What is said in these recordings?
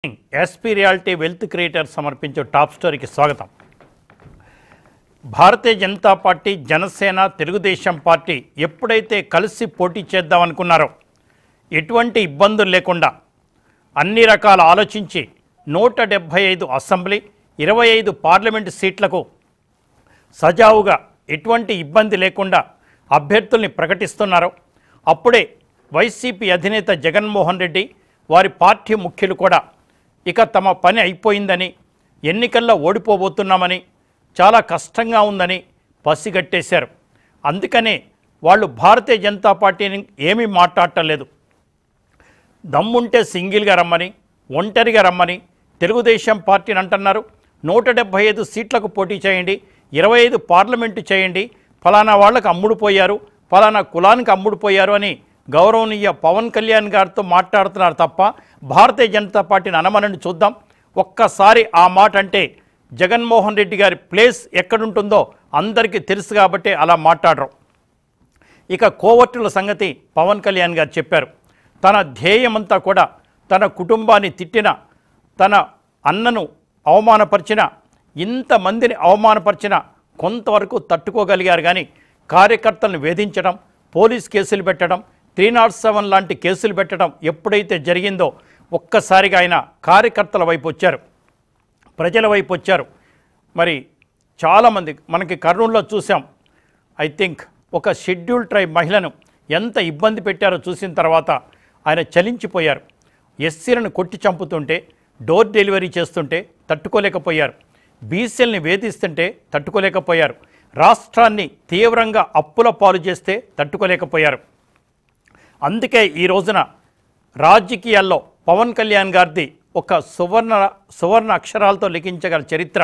SP reality wealth creator సమర్పించే top స్టోరీకి స్వాగతం భారతీయ జనతా పార్టీ జనసేన తెలుగుదేశం పార్టీ ఎప్పుడైతే కలిసి పోటీ చేద్దామనుకున్నారో ఎటువంటి ఇబ్బందులు లేకుండా అన్ని రకాల ఆలోచించి నూట డెబ్భై ఐదు అసెంబ్లీ ఇరవై ఐదు పార్లమెంటు సీట్లకు సజావుగా ఎటువంటి ఇబ్బంది లేకుండా అభ్యర్థుల్ని ప్రకటిస్తున్నారో అప్పుడే వైసీపీ అధినేత జగన్మోహన్ రెడ్డి వారి పార్టీ ముఖ్యులు కూడా ఇక తమ పని అయిపోయిందని ఎన్నికల్లో ఓడిపోబోతున్నామని చాలా కష్టంగా ఉందని పసిగట్టేశారు అందుకనే వాళ్ళు భారతీయ జనతా పార్టీని ఏమీ మాట్లాడటం లేదు దమ్ముంటే సింగిల్గా రమ్మని ఒంటరిగా రమ్మని తెలుగుదేశం పార్టీని అంటున్నారు నూట డెబ్భై ఐదు సీట్లకు పోటీ చేయండి ఇరవై ఐదు పార్లమెంటు చేయండి ఫలానా వాళ్ళకు అమ్ముడుపోయారు ఫలానా కులానికి అమ్ముడుపోయారు అని గౌరవనీయ పవన్ కళ్యాణ్ గారితో మాట్లాడుతున్నారు తప్ప భారతీయ జనతా పార్టీని అనమనని చూద్దాం ఒక్కసారి ఆ మాట అంటే జగన్మోహన్ రెడ్డి గారి ప్లేస్ ఎక్కడుంటుందో అందరికీ తెలుసు కాబట్టి అలా మాట్లాడరు ఇక కోవట్టుల సంగతి పవన్ కళ్యాణ్ గారు చెప్పారు తన ధ్యేయమంతా కూడా తన కుటుంబాన్ని తిట్టిన తన అన్నను అవమానపరిచిన ఇంతమందిని అవమానపరిచిన కొంతవరకు తట్టుకోగలిగారు కానీ కార్యకర్తలను వేధించడం పోలీస్ కేసులు పెట్టడం త్రీ నాట్ సెవెన్ లాంటి కేసులు పెట్టడం ఎప్పుడైతే జరిగిందో ఒక్కసారిగా ఆయన కార్యకర్తల వైపు వచ్చారు ప్రజల వైపు వచ్చారు మరి చాలామంది మనకి కర్నూలులో చూసాం ఐ థింక్ ఒక షెడ్యూల్ ట్రైబ్ మహిళను ఎంత ఇబ్బంది పెట్టారో చూసిన తర్వాత ఆయన చలించిపోయారు ఎస్సీలను కొట్టి చంపుతుంటే డోర్ డెలివరీ చేస్తుంటే తట్టుకోలేకపోయారు బీసీలని వేధిస్తుంటే తట్టుకోలేకపోయారు రాష్ట్రాన్ని తీవ్రంగా అప్పుల పాలు చేస్తే తట్టుకోలేకపోయారు అందుకే ఈ రోజున రాజకీయాల్లో పవన్ కళ్యాణ్ గారిది ఒక సువర్ణ సువర్ణ అక్షరాలతో లిఖించగల చరిత్ర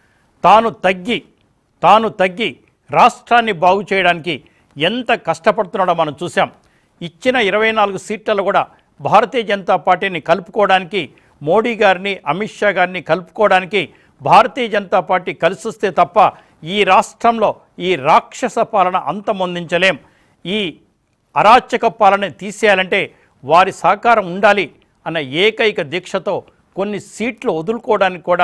తాను తగ్గి తాను తగ్గి రాష్ట్రాన్ని బాగు చేయడానికి ఎంత కష్టపడుతున్నాడో మనం చూసాం ఇచ్చిన ఇరవై నాలుగు సీట్లలో కూడా భారతీయ జనతా పార్టీని కలుపుకోవడానికి మోడీ గారిని అమిత్ షా గారిని కలుపుకోవడానికి భారతీయ జనతా పార్టీ కలిసి వస్తే తప్ప ఈ రాష్ట్రంలో ఈ రాక్షస పాలన అంతమొందించలేం ఈ అరాచక పాలన తీసేయాలంటే వారి సహకారం ఉండాలి అన్న ఏకైక దీక్షతో కొన్ని సీట్లు వదులుకోవడానికి కూడా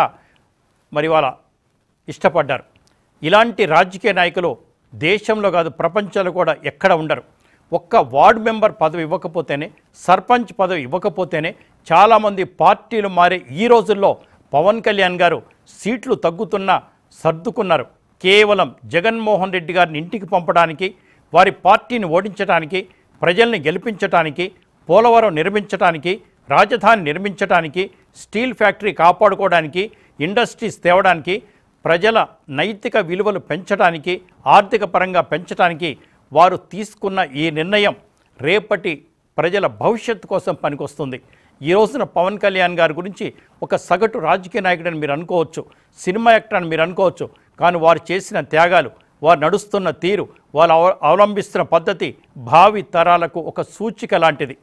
మరి వాళ్ళ ఇష్టపడ్డారు ఇలాంటి రాజకీయ నాయకులు దేశంలో కాదు ప్రపంచంలో కూడా ఎక్కడ ఉండరు ఒక్క వార్డు మెంబర్ పదవి ఇవ్వకపోతేనే సర్పంచ్ పదవి ఇవ్వకపోతేనే చాలామంది పార్టీలు మారే ఈ రోజుల్లో పవన్ కళ్యాణ్ గారు సీట్లు తగ్గుతున్నా సర్దుకున్నారు కేవలం జగన్మోహన్ రెడ్డి గారిని ఇంటికి పంపడానికి వారి పార్టీని ఓడించడానికి ప్రజల్ని గెలిపించటానికి పోలవరం నిర్మించటానికి రాజధాని నిర్మించటానికి స్టీల్ ఫ్యాక్టరీ కాపాడుకోవడానికి ఇండస్ట్రీస్ తేవడానికి ప్రజల నైతిక విలువలు పెంచడానికి ఆర్థిక పరంగా పెంచడానికి వారు తీసుకున్న ఈ నిర్ణయం రేపటి ప్రజల భవిష్యత్తు కోసం పనికొస్తుంది ఈ రోజున పవన్ కళ్యాణ్ గారి గురించి ఒక సగటు రాజకీయ నాయకుడని మీరు అనుకోవచ్చు సినిమా యాక్టర్ అని మీరు అనుకోవచ్చు కానీ వారు చేసిన త్యాగాలు వారు నడుస్తున్న తీరు వాళ్ళు అవ- అవలంబిస్తున్న పద్ధతి భావి తరాలకు ఒక సూచిక లాంటిది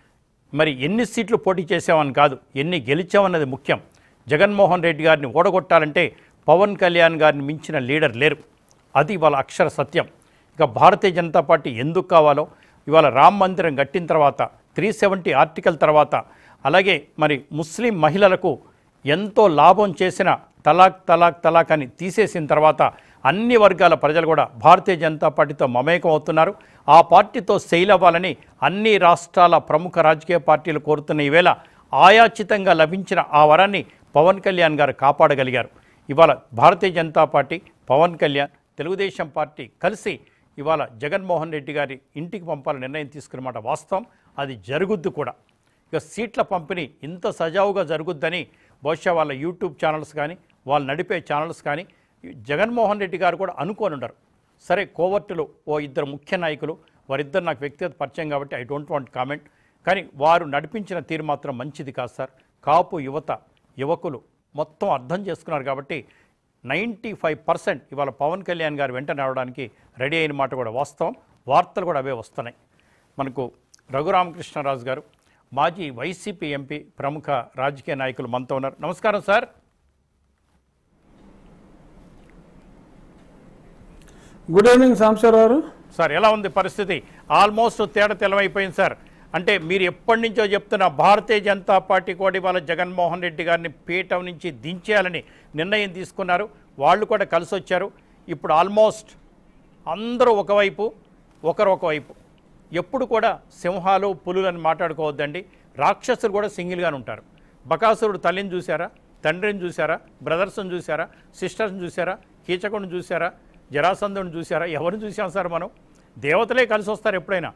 మరి ఎన్ని సీట్లు పోటీ చేసామని కాదు ఎన్ని గెలిచామన్నది ముఖ్యం జగన్మోహన్ రెడ్డి గారిని ఓడగొట్టాలంటే పవన్ కళ్యాణ్ గారిని మించిన లీడర్ లేరు అది వాళ్ళ అక్షర సత్యం ఇక భారతీయ జనతా పార్టీ ఎందుకు కావాలో ఇవాళ రామ్ మందిరం కట్టిన తర్వాత త్రీ సెవెంటీ ఆర్టికల్ తర్వాత అలాగే మరి ముస్లిం మహిళలకు ఎంతో లాభం చేసిన తలాక్ తలాక్ తలాక్ అని తీసేసిన తర్వాత అన్ని వర్గాల ప్రజలు కూడా భారతీయ జనతా పార్టీతో మమేకం అవుతున్నారు ఆ పార్టీతో సెయిల్ అవ్వాలని అన్ని రాష్ట్రాల ప్రముఖ రాజకీయ పార్టీలు కోరుతున్న ఈవేళ ఆయాచితంగా లభించిన ఆ వరాన్ని పవన్ కళ్యాణ్ గారు కాపాడగలిగారు ఇవాళ భారతీయ జనతా పార్టీ పవన్ కళ్యాణ్ తెలుగుదేశం పార్టీ కలిసి ఇవాళ జగన్మోహన్ రెడ్డి గారి ఇంటికి పంపాలని నిర్ణయం తీసుకున్నమాట వాస్తవం అది జరుగుద్ది కూడా ఇక సీట్ల పంపిణీ ఇంత సజావుగా జరుగుద్దని బహుశా వాళ్ళ యూట్యూబ్ ఛానల్స్ కానీ వాళ్ళు నడిపే ఛానల్స్ కానీ జగన్మోహన్ రెడ్డి గారు కూడా అనుకోని ఉండరు సరే కోవర్టులు ఓ ఇద్దరు ముఖ్య నాయకులు వారిద్దరు నాకు వ్యక్తిగత పరిచయం కాబట్టి ఐ డోంట్ వాంట్ కామెంట్ కానీ వారు నడిపించిన తీరు మాత్రం మంచిది కాదు సార్ కాపు యువత యువకులు మొత్తం అర్థం చేసుకున్నారు కాబట్టి నైంటీ ఫైవ్ పర్సెంట్ ఇవాళ పవన్ కళ్యాణ్ గారు వెంట నడవడానికి రెడీ అయిన మాట కూడా వాస్తవం వార్తలు కూడా అవే వస్తున్నాయి మనకు రఘురామకృష్ణరాజు గారు మాజీ వైసీపీ ఎంపీ ప్రముఖ రాజకీయ నాయకులు మనతో ఉన్నారు నమస్కారం sir good evening Sambasiva Rao sir ఎలా ఉంది పరిస్థితి ఆల్మోస్ట్ తేడా తెలవైపోయింది సార్ అంటే మీరు ఎప్పటి నుంచో చెప్తున్న భారతీయ జనతా పార్టీ కూడా ఇవాళ జగన్మోహన్ రెడ్డి గారిని పీఠం నుంచి దించేయాలని నిర్ణయం తీసుకున్నారు వాళ్ళు కూడా కలిసి వచ్చారు ఇప్పుడు ఆల్మోస్ట్ అందరూ ఒకవైపు ఒకరు ఒకవైపు ఎప్పుడు కూడా సింహాలు పులులని మాట్లాడుకోవద్దండి రాక్షసులు కూడా సింగిల్గానే ఉంటారు బకాసురుడు తల్లిని చూసారా తండ్రిని చూసారా బ్రదర్స్ని చూసారా సిస్టర్స్ని చూసారా కీచకుడిని చూసారా జరాసంధుని చూసారా ఎవరిని చూసాం సార్ మనం దేవతలే కలిసి వస్తారు ఎప్పుడైనా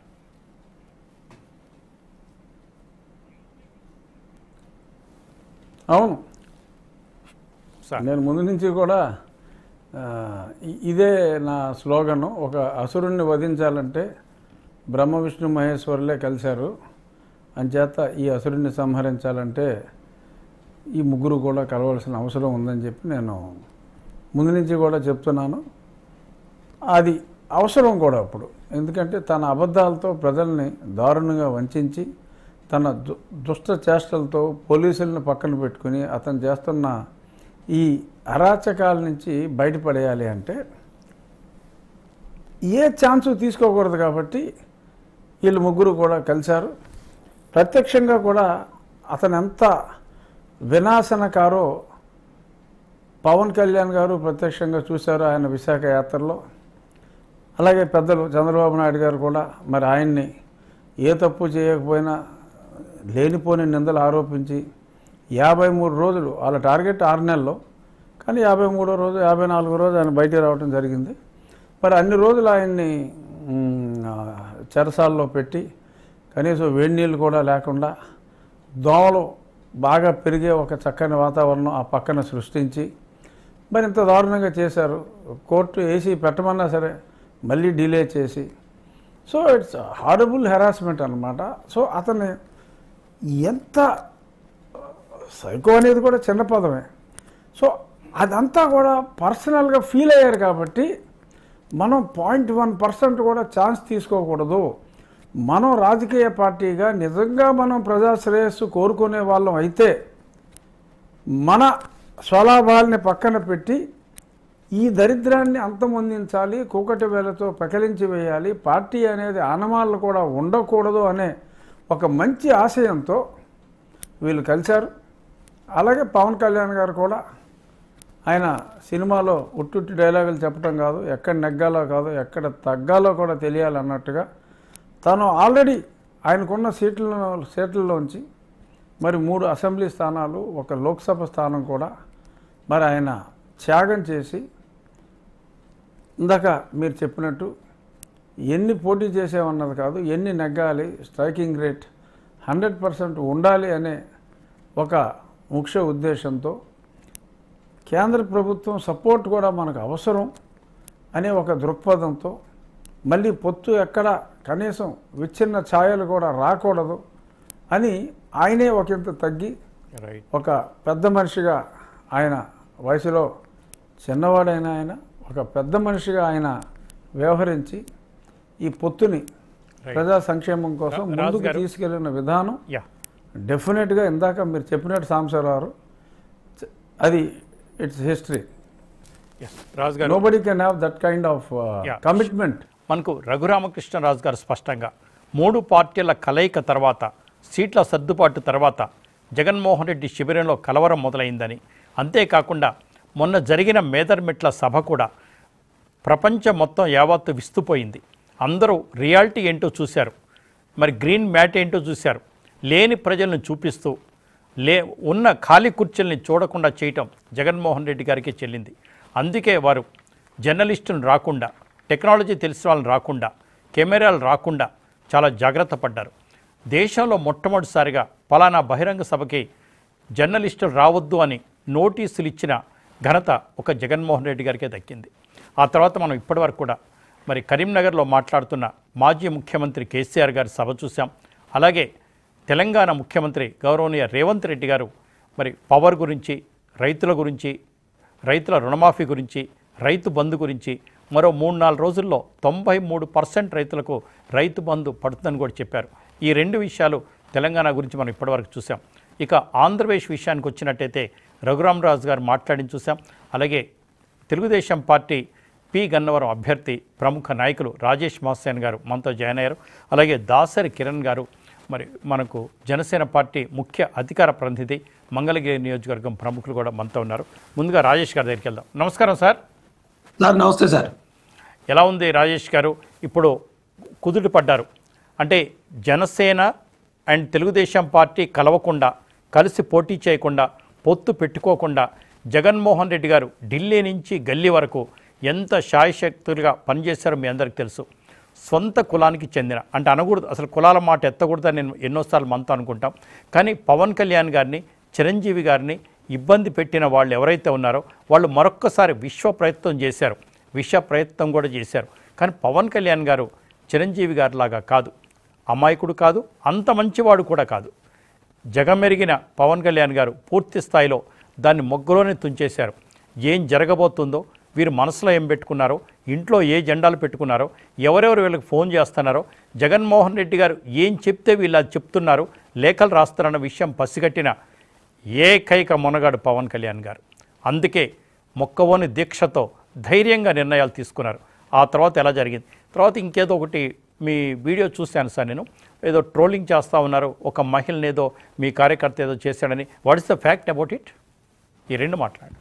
అవును సార్ నేను ముందు నుంచి కూడా ఆ, ఇ- ఇదే నా స్లోగను ఒక అసురుణ్ణి వధించాలంటే బ్రహ్మ విష్ణు మహేశ్వరులే కలిశారు అంచేత ఈ అసురుణ్ణి సంహరించాలంటే ఈ ముగ్గురు కూడా కలవాల్సిన అవసరం ఉందని చెప్పి నేను ముందు నుంచి కూడా చెప్తున్నాను అది అవసరం కూడా అప్పుడు ఎందుకంటే తన అబద్ధాలతో ప్రజల్ని దారుణంగా వంచి తన దు దుష్ట చేష్టలతో పోలీసులను పక్కన పెట్టుకుని అతను చేస్తున్న ఈ అరాచకాల నుంచి బయటపడేయాలి అంటే ఏ ఛాన్సు తీసుకోకూడదు కాబట్టి వీళ్ళు ముగ్గురు కూడా కలిశారు ప్రత్యక్షంగా కూడా అతను ఎంత వినాశనకారో పవన్ కళ్యాణ్ గారు ప్రత్యక్షంగా చూశారు ఆయన విశాఖ యాత్రలో అలాగే పెద్దలు చంద్రబాబు నాయుడు గారు కూడా మరి ఆయన్ని ఏ తప్పు చేయకపోయినా లేనిపోని నిందలు ఆరోపించి యాభై మూడు రోజులు వాళ్ళ టార్గెట్ ఆరు నెలల్లో కానీ యాభై మూడో రోజు యాభై నాలుగో రోజు ఆయన బయటికి రావడం జరిగింది మరి అన్ని రోజులు ఆయన్ని మ్, ఆ, చెరసాల్లో పెట్టి కనీసం వేడి నీళ్ళు కూడా లేకుండా దోమలు బాగా పెరిగే ఒక చక్కని వాతావరణం ఆ పక్కన సృష్టించి మరి ఇంత దారుణంగా చేశారు కోర్టు ఏసీ పెట్టమన్నా సరే మళ్ళీ డిలే చేసి సో ఇట్స్ హారబుల్ హెరాస్మెంట్ అనమాట సో అతన్ని ఎంత సైకో అనేది కూడా చిన్న పదమే సో అదంతా కూడా పర్సనల్గా ఫీల్ అయ్యారు కాబట్టి మనం పాయింట్ వన్ పర్సెంట్ కూడా ఛాన్స్ తీసుకోకూడదు మనం రాజకీయ పార్టీగా నిజంగా మనం ప్రజా శ్రేయస్సు కోరుకునే వాళ్ళం అయితే మన స్వలాభాలని పక్కన పెట్టి ఈ దరిద్రాన్ని అంతమొందించాలి కూకటి వేలతో పెకలించి వేయాలి పార్టీ అనేది ఆనమాళ్ళు కూడా ఉండకూడదు అనే ఒక మంచి ఆశయంతో వీళ్ళు కలిశారు అలాగే పవన్ కళ్యాణ్ గారు కూడా ఆయన సినిమాలో ఉట్టుట్టి డైలాగులు చెప్పడం కాదు ఎక్కడ నెగ్గాలో కాదు ఎక్కడ తగ్గాలో కూడా తెలియాలన్నట్టుగా తను ఆల్రెడీ ఆయనకున్న సీట్ల సీట్లలోంచి మరి మూడు అసెంబ్లీ స్థానాలు ఒక లోక్సభ స్థానం కూడా మరి ఆయన త్యాగం చేసి ఇందాక మీరు చెప్పినట్టు ఎన్ని పోటీ చేసేవన్నది కాదు ఎన్ని నెగ్గాలి స్ట్రైకింగ్ రేట్ హండ్రెడ్ పర్సెంట్ ఉండాలి అనే ఒక ముఖ్య ఉద్దేశంతో కేంద్ర ప్రభుత్వం సపోర్ట్ కూడా మనకు అవసరం అనే ఒక దృక్పథంతో మళ్ళీ పొత్తు ఎక్కడ కనీసం విచ్ఛిన్న ఛాయలు కూడా రాకూడదు అని ఆయనే ఒకంత తగ్గి రైట్ ఒక పెద్ద మనిషిగా ఆయన వయసులో చిన్నవాడైన ఆయన ఒక పెద్ద మనిషిగా ఆయన వ్యవహరించి ఈ పొత్తుని Right. ప్రజా సంక్షేమం కోసం రా- రాజు ముందుకు గారు. తీసుకెళ్లిన విధానం యా డెఫినెట్గా ఇందాక మీరు చెప్పినట్టు సాంబశివరావు చ- అది it's history S Raju garu nobody can have that kind of Yeah. Commitment మనకు రఘురామకృష్ణరాజు గారు స్పష్టంగా మూడు పార్టీల కలయిక తర్వాత సీట్ల సర్దుబాటు తర్వాత జగన్మోహన్ రెడ్డి శిబిరంలో కలవరం మొదలైందని అంతేకాకుండా మొన్న జరిగిన మేదర్మిట్ల సభ కూడా ప్రపంచం మొత్తం యావత్తు విస్తుపోయింది అందరూ రియాలిటీ ఏంటో చూశారు మరి గ్రీన్ మ్యాట్ ఏంటో చూశారు లేని ప్రజలను చూపిస్తూ లే ఉన్న ఖాళీ కుర్చీల్ని చూడకుండా చేయటం జగన్మోహన్ రెడ్డి గారికి చెల్లింది అందుకే వారు జర్నలిస్టులు రాకుండా టెక్నాలజీ తెలిసిన వాళ్ళని రాకుండా కెమెరాలు రాకుండా చాలా జాగ్రత్త పడ్డారు దేశంలో మొట్టమొదటిసారిగా పలానా బహిరంగ సభకి జర్నలిస్టులు రావద్దు అని నోటీసులు ఇచ్చిన ఘనత ఒక జగన్మోహన్ రెడ్డి గారికే దక్కింది ఆ తర్వాత మనం ఇప్పటివరకు కూడా మరి కరీంనగర్లో మాట్లాడుతున్న మాజీ ముఖ్యమంత్రి కేసీఆర్ గారి సభ చూసాం అలాగే తెలంగాణ ముఖ్యమంత్రి గౌరవనీయ రేవంత్ రెడ్డి గారు మరి పవర్ గురించి రైతుల గురించి రైతుల రుణమాఫీ గురించి రైతు బంధు గురించి మరో మూడు నాలుగు రోజుల్లో తొంభై మూడు పర్సెంట్ రైతులకు రైతు బంధు పడుతుందని కూడా చెప్పారు ఈ రెండు విషయాలు తెలంగాణ గురించి మనం ఇప్పటివరకు చూసాం ఇక ఆంధ్రప్రదేశ్ విషయానికి వచ్చినట్టయితే రఘురామరాజు గారు మాట్లాడి చూసాం అలాగే తెలుగుదేశం పార్టీ పి గన్నవరం అభ్యర్థి ప్రముఖ నాయకులు రాజేష్ మాసేన్ గారు మనతో జాయిన్ అయ్యారు అలాగే దాసరి కిరణ్ గారు మరి మనకు జనసేన పార్టీ ముఖ్య అధికార ప్రతినిధి మంగళగిరి నియోజకవర్గం ప్రముఖులు కూడా మనతో ఉన్నారు ముందుగా రాజేష్ గారి దగ్గరికి వెళ్దాం నమస్కారం సార్ సార్ నమస్తే సార్ ఎలా ఉంది రాజేష్ గారు ఇప్పుడు కుదుట పడ్డారు అంటే జనసేన అండ్ తెలుగుదేశం పార్టీ కలవకుండా కలిసి పోటీ చేయకుండా పొత్తు పెట్టుకోకుండా జగన్మోహన్ రెడ్డి గారు ఢిల్లీ నుంచి గల్లీ వరకు ఎంత శాయశక్తులుగా పనిచేశారో మీ అందరికీ తెలుసు సొంత కులానికి చెందిన అంటే అనకూడదు అసలు కులాల మాట ఎత్తకూడదని నేను ఎన్నోసార్లు మనతో అనుకుంటాం కానీ పవన్ కళ్యాణ్ గారిని చిరంజీవి గారిని ఇబ్బంది పెట్టిన వాళ్ళు ఎవరైతే ఉన్నారో వాళ్ళు మరొక్కసారి విశ్వ ప్రయత్నం చేశారు విశ్వ ప్రయత్నం కూడా చేశారు కానీ పవన్ కళ్యాణ్ గారు చిరంజీవి గారిలాగా కాదు అమాయకుడు కాదు అంత మంచివాడు కూడా కాదు జగమెరిగిన పవన్ కళ్యాణ్ గారు పూర్తి స్థాయిలో దాన్ని మొగ్గలోనే తుంచేశారు ఏం జరగబోతుందో వీరు మనసులో ఏం పెట్టుకున్నారో ఇంట్లో ఏ జెండాలు పెట్టుకున్నారో ఎవరెవరు వీళ్ళకి ఫోన్ చేస్తున్నారో జగన్మోహన్ రెడ్డి గారు ఏం చెప్తే వీళ్ళు అది చెప్తున్నారు లేఖలు రాస్తారన్న విషయం పసిగట్టిన ఏకైక మొనగాడు పవన్ కళ్యాణ్ గారు అందుకే మొక్కవోని దీక్షతో ధైర్యంగా నిర్ణయాలు తీసుకున్నారు ఆ తర్వాత ఎలా జరిగింది తర్వాత ఇంకేదో ఒకటి మీ వీడియో చూశాను సార్ నేను ఏదో ట్రోలింగ్ చేస్తూ ఉన్నారు ఒక మహిళని ఏదో మీ కార్యకర్త ఏదో చేశాడని what is the fact about it ఈ రెండు మాట్లాడు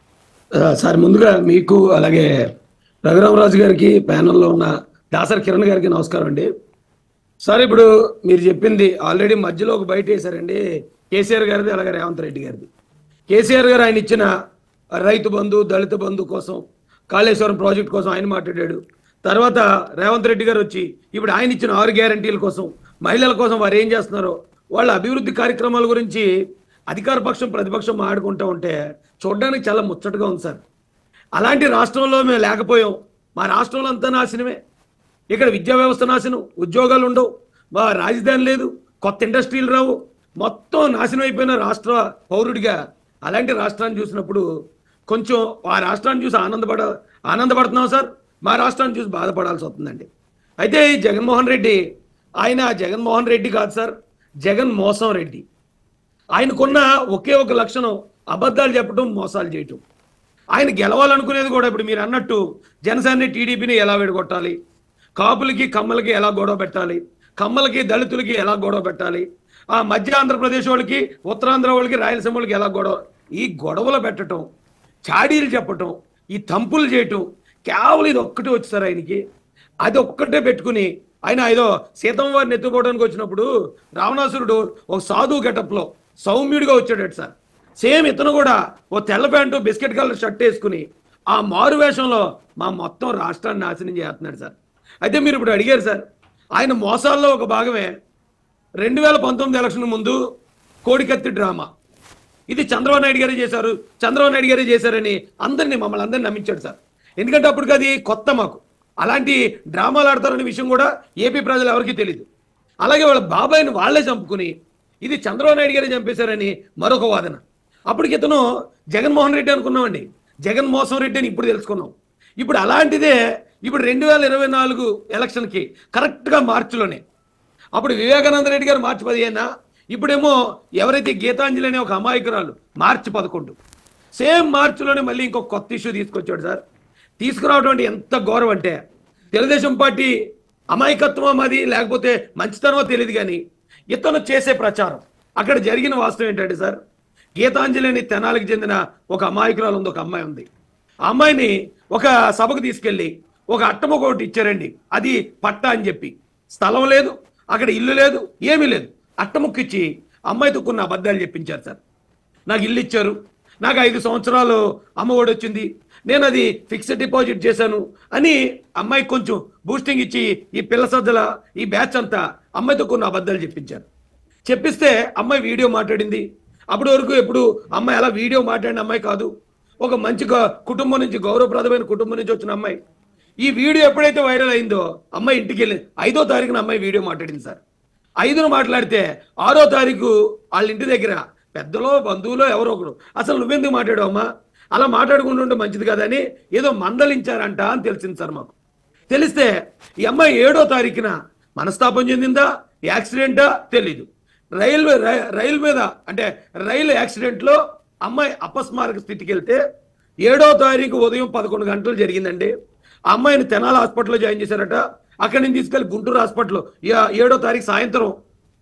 ఆ, సార్ ముందుగా మీకు అలాగే రఘురామరాజు గారికి ప్యానెల్లో ఉన్న దాసరి కిరణ్ గారికి నమస్కారం అండి సార్ ఇప్పుడు మీరు చెప్పింది ఆల్రెడీ మధ్యలో ఒక బయట వేశారండి కేసీఆర్ గారిది అలాగే రేవంత్ రెడ్డి గారిది కేసీఆర్ గారు ఆయన ఇచ్చిన రైతు బంధు దళిత బంధు కోసం కాళేశ్వరం ప్రాజెక్ట్ కోసం ఆయన మాట్లాడాడు తర్వాత రేవంత్ రెడ్డి గారు వచ్చి ఇప్పుడు ఆయన ఇచ్చిన ఆరు గ్యారంటీల కోసం మహిళల కోసం వారు ఏం చేస్తున్నారో వాళ్ళ అభివృద్ధి కార్యక్రమాల గురించి అధికార పక్షం ప్రతిపక్షం మాట్లాడుకుంటూ ఉంటే చూడడానికి చాలా ముచ్చటగా ఉంది సార్ అలాంటి రాష్ట్రంలో మేము లేకపోయాం మా రాష్ట్రంలో అంతా నాశనమే ఇక్కడ విద్యా వ్యవస్థ నాశనం ఉద్యోగాలు ఉండవు మా రాజధాని లేదు కొత్త ఇండస్ట్రీలు రావు మొత్తం నాశనం అయిపోయిన రాష్ట్ర పౌరుడిగా అలాంటి రాష్ట్రాన్ని చూసినప్పుడు కొంచెం ఆ రాష్ట్రాన్ని చూసి ఆనందపడ ఆనందపడుతున్నాం సార్ మా రాష్ట్రాన్ని చూసి బాధపడాల్సి వస్తుందండి అయితే ఈ జగన్మోహన్ రెడ్డి ఆయన జగన్మోహన్ రెడ్డి కాదు సార్ జగన్ మోసం రెడ్డి ఆయనకున్న ఒకే ఒక లక్షణం అబద్ధాలు చెప్పడం మోసాలు చేయటం ఆయన గెలవాలనుకునేది కూడా ఇప్పుడు మీరు అన్నట్టు జనసేన టీడీపీని ఎలా విడగొట్టాలి కాపులకి కమ్మలకి ఎలా గొడవ పెట్టాలి కమ్మలకి దళితులకి ఎలా గొడవ పెట్టాలి ఆ మధ్య ఆంధ్రప్రదేశ్ వాళ్ళకి ఉత్తరాంధ్ర వాళ్ళకి రాయలసీమ వాళ్ళకి ఎలా గొడవ ఈ గొడవలు పెట్టడం చాడీలు చెప్పటం ఈ తంపులు చేయటం కేవలం ఇది ఒక్కటే వచ్చి సార్ ఆయనకి అది ఒక్కటే పెట్టుకుని ఆయన ఏదో సీతమ్మ వారిని ఎత్తుకోవడానికి వచ్చినప్పుడు రావణాసురుడు ఒక సాధువు గెటప్లో సౌమ్యుడిగా వచ్చాడట సార్ సేమ్ ఇతను కూడా ఓ తెల్ల ప్యాంటు బిస్కెట్ కలర్ షర్ట్ వేసుకుని ఆ మారు వేషంలో మా మొత్తం రాష్ట్రాన్ని నాశనం చేస్తున్నాడు సార్ అయితే మీరు ఇప్పుడు అడిగారు సార్ ఆయన మోసాల్లో ఒక భాగమే రెండు వేల పంతొమ్మిది ఎలక్షన్ ముందు కోడికత్తి డ్రామా ఇది చంద్రబాబు నాయుడు గారే చేశారు చంద్రబాబు నాయుడు గారే చేశారని అందరినీ మమ్మల్ని అందరినీ నమ్మించాడు సార్ ఎందుకంటే అప్పటికి అది కొత్త మాకు అలాంటి డ్రామాలు ఆడతారనే విషయం కూడా ఏపీ ప్రజలు ఎవరికీ తెలియదు అలాగే వాళ్ళ బాబాయిని వాళ్ళే చంపుకుని ఇది చంద్రబాబు నాయుడు గారే చంపేశారని మరొక వాదన అప్పటికి ఇతను జగన్మోహన్ రెడ్డి అనుకున్నామండి జగన్ మోసం రెడ్డి అని ఇప్పుడు తెలుసుకున్నాం ఇప్పుడు అలాంటిదే ఇప్పుడు రెండు వేల ఇరవై నాలుగు ఎలక్షన్కి కరెక్ట్గా మార్చిలోనే అప్పుడు వివేకానంద రెడ్డి గారు మార్చి పదిహేన ఇప్పుడేమో ఎవరైతే గీతాంజలి అనే ఒక అమాయకురాలు మార్చి పదకొండు సేమ్ మార్చిలోనే మళ్ళీ ఇంకొక కొత్త ఇష్యూ తీసుకొచ్చాడు సార్ తీసుకురావడం అంటే ఎంత గౌరవం అంటే తెలుగుదేశం పార్టీ అమాయకత్వం అది లేకపోతే మంచితనమో తెలియదు కానీ ఇతను చేసే ప్రచారం అక్కడ జరిగిన వాస్తవం ఏంటంటే సార్ గీతాంజలి అని తెనాలికి చెందిన ఒక అమాయకురాలు ఉంది ఒక అమ్మాయి ఉంది ఆ అమ్మాయిని ఒక సభకు తీసుకెళ్ళి ఒక అట్టముక ఒకటి ఇచ్చారండి అది పట్టా అని చెప్పి స్థలం లేదు అక్కడ ఇల్లు లేదు ఏమీ లేదు అట్టముక్క ఇచ్చి అమ్మాయితో కొన్ని అబద్ధాలు చెప్పించారు సార్ నాకు ఇల్లు ఇచ్చారు నాకు ఐదు సంవత్సరాలు అమ్మఒడి వచ్చింది నేను అది ఫిక్స్డ్ డిపాజిట్ చేశాను అని అమ్మాయికి కొంచెం బూస్టింగ్ ఇచ్చి ఈ పిల్ల సద్దల ఈ బ్యాచ్ అంతా అమ్మాయితో కొన్ని అబద్ధాలు చెప్పించారు చెప్పిస్తే అమ్మాయి వీడియో మాట్లాడింది అప్పటి వరకు ఎప్పుడు అమ్మాయి అలా వీడియో మాట్లాడిన అమ్మాయి కాదు ఒక మంచి గ- కుటుంబం నుంచి గౌరవప్రదమైన కుటుంబం నుంచి వచ్చిన అమ్మాయి ఈ వీడియో ఎప్పుడైతే వైరల్ అయిందో అమ్మాయి ఇంటికి వెళ్ళి ఐదో తారీఖున అమ్మాయి వీడియో మాట్లాడింది సార్ ఐదును మాట్లాడితే ఆరో తారీఖు వాళ్ళ ఇంటి దగ్గర పెద్దలో బంధువులో ఎవరో ఒకరు అసలు నువ్వెందుకు మాట్లాడావు అమ్మా అలా మాట్లాడుకుంటూ ఉంటే మంచిది కదని ఏదో మందలించారంట అని తెలిసింది సార్ మాకు తెలిస్తే ఈ అమ్మాయి ఏడో తారీఖున మనస్తాపం చెందిందా యాక్సిడెంటా తెలీదు రైల్వే రై- రైలు మీద అంటే రైలు యాక్సిడెంట్లో అమ్మాయి అపస్మారక స్థితికి వెళ్తే ఏడో తారీఖు ఉదయం పదకొండు గంటలు జరిగిందండి ఆ అమ్మాయిని తెనాల హాస్పిటల్లో జాయిన్ చేశారట అక్కడి నుంచి తీసుకెళ్లి గుంటూరు హాస్పిటల్ ఏడో తారీఖు సాయంత్రం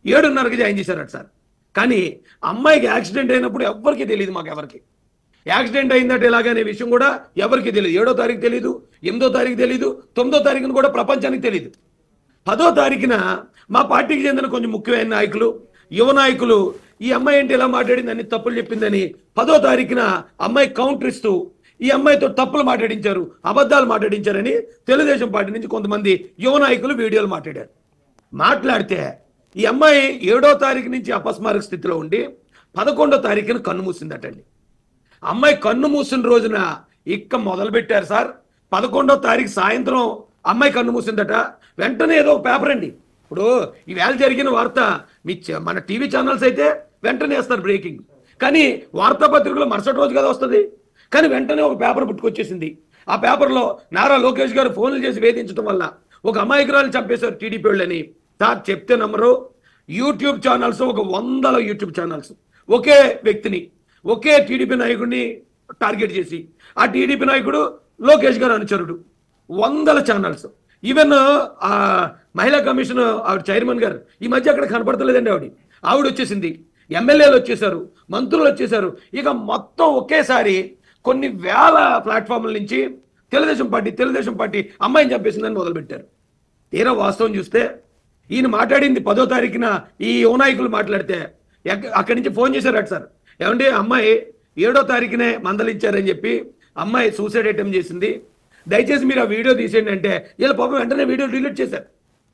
ఏడున్నరకి జాయిన్ చేశారట సార్ కానీ అమ్మాయికి యాక్సిడెంట్ అయినప్పుడు ఎవరికి తెలియదు మాకు ఎవరికి యాక్సిడెంట్ అయిందంటే ఎలాగనే విషయం కూడా ఎవరికి తెలియదు ఏడో తారీఖు తెలియదు ఎనిమిదో తారీఖు తెలియదు తొమ్మిదో తారీఖున కూడా ప్రపంచానికి తెలియదు పదో తారీఖున మా పార్టీకి చెందిన కొంచెం ముఖ్యమైన నాయకులు యువ నాయకులు ఈ అమ్మాయి ఏంటి ఎలా మాట్లాడింది అన్ని తప్పులు చెప్పిందని పదో తారీఖున అమ్మాయి కౌంటర్ ఇస్తూ ఈ అమ్మాయితో తప్పులు మాట్లాడించారు అబద్ధాలు మాట్లాడించారని తెలుగుదేశం పార్టీ నుంచి కొంతమంది యువ నాయకులు వీడియోలు మాట్లాడారు మాట్లాడితే ఈ అమ్మాయి ఏడో తారీఖు నుంచి అపస్మారక స్థితిలో ఉండి పదకొండో తారీఖున కన్ను మూసిందటండి అమ్మాయి కన్ను మూసిన రోజున ఇక్క మొదలు పెట్టారు సార్ పదకొండో తారీఖు సాయంత్రం అమ్మాయి కన్ను మూసిందట వెంటనే ఏదో ఒక పేపర్ అండి ఇప్పుడు ఈవేళ జరిగిన వార్త మీ చ- మన టీవీ ఛానల్స్ అయితే వెంటనే వేస్తారు బ్రేకింగ్ కానీ వార్తాపత్రికలో మరుసటి రోజు కదా వస్తుంది కానీ వెంటనే ఒక పేపర్ పుట్టుకొచ్చేసింది ఆ పేపర్లో నారా లోకేష్ గారు ఫోన్లు చేసి వేధించడం వల్ల ఒక అమాయకురాలు చంపేశారు టీడీపీ వాళ్ళని సార్ చెప్తే నమ్మరు యూట్యూబ్ ఛానల్స్ ఒక వందల యూట్యూబ్ ఛానల్స్ ఒకే వ్యక్తిని ఒకే టీడీపీ నాయకుడిని టార్గెట్ చేసి ఆ టీడీపీ నాయకుడు లోకేష్ గారు అనుచరుడు వందల ఛానల్స్ ఈవెన్ ఆ మహిళా కమిషన్ ఆవిడ చైర్మన్ గారు ఈ మధ్య అక్కడ కనపడతలేదండి ఆవిడ ఆవిడ వచ్చేసింది ఎమ్మెల్యేలు వచ్చేసారు మంత్రులు వచ్చేసారు ఇక మొత్తం ఒకేసారి కొన్ని వేల ప్లాట్ఫామ్ల నుంచి తెలుగుదేశం పార్టీ తెలుగుదేశం పార్టీ అమ్మాయిని చంపేసిందని మొదలుపెట్టారు తీరా వాస్తవం చూస్తే ఈయన మాట్లాడింది పదో తారీఖున ఈ యువ నాయకులు మాట్లాడితే ఎక్క- అక్కడి నుంచి ఫోన్ చేశారట సార్ ఏమంటే అమ్మాయి ఏడో తారీఖునే మందలించారని చెప్పి అమ్మాయి సూసైడ్ అటెంప్ట్ చేసింది దయచేసి మీరు ఆ వీడియో తీసేయండి అంటే వీళ్ళ పాపం వెంటనే వీడియో డిలీట్ చేశారు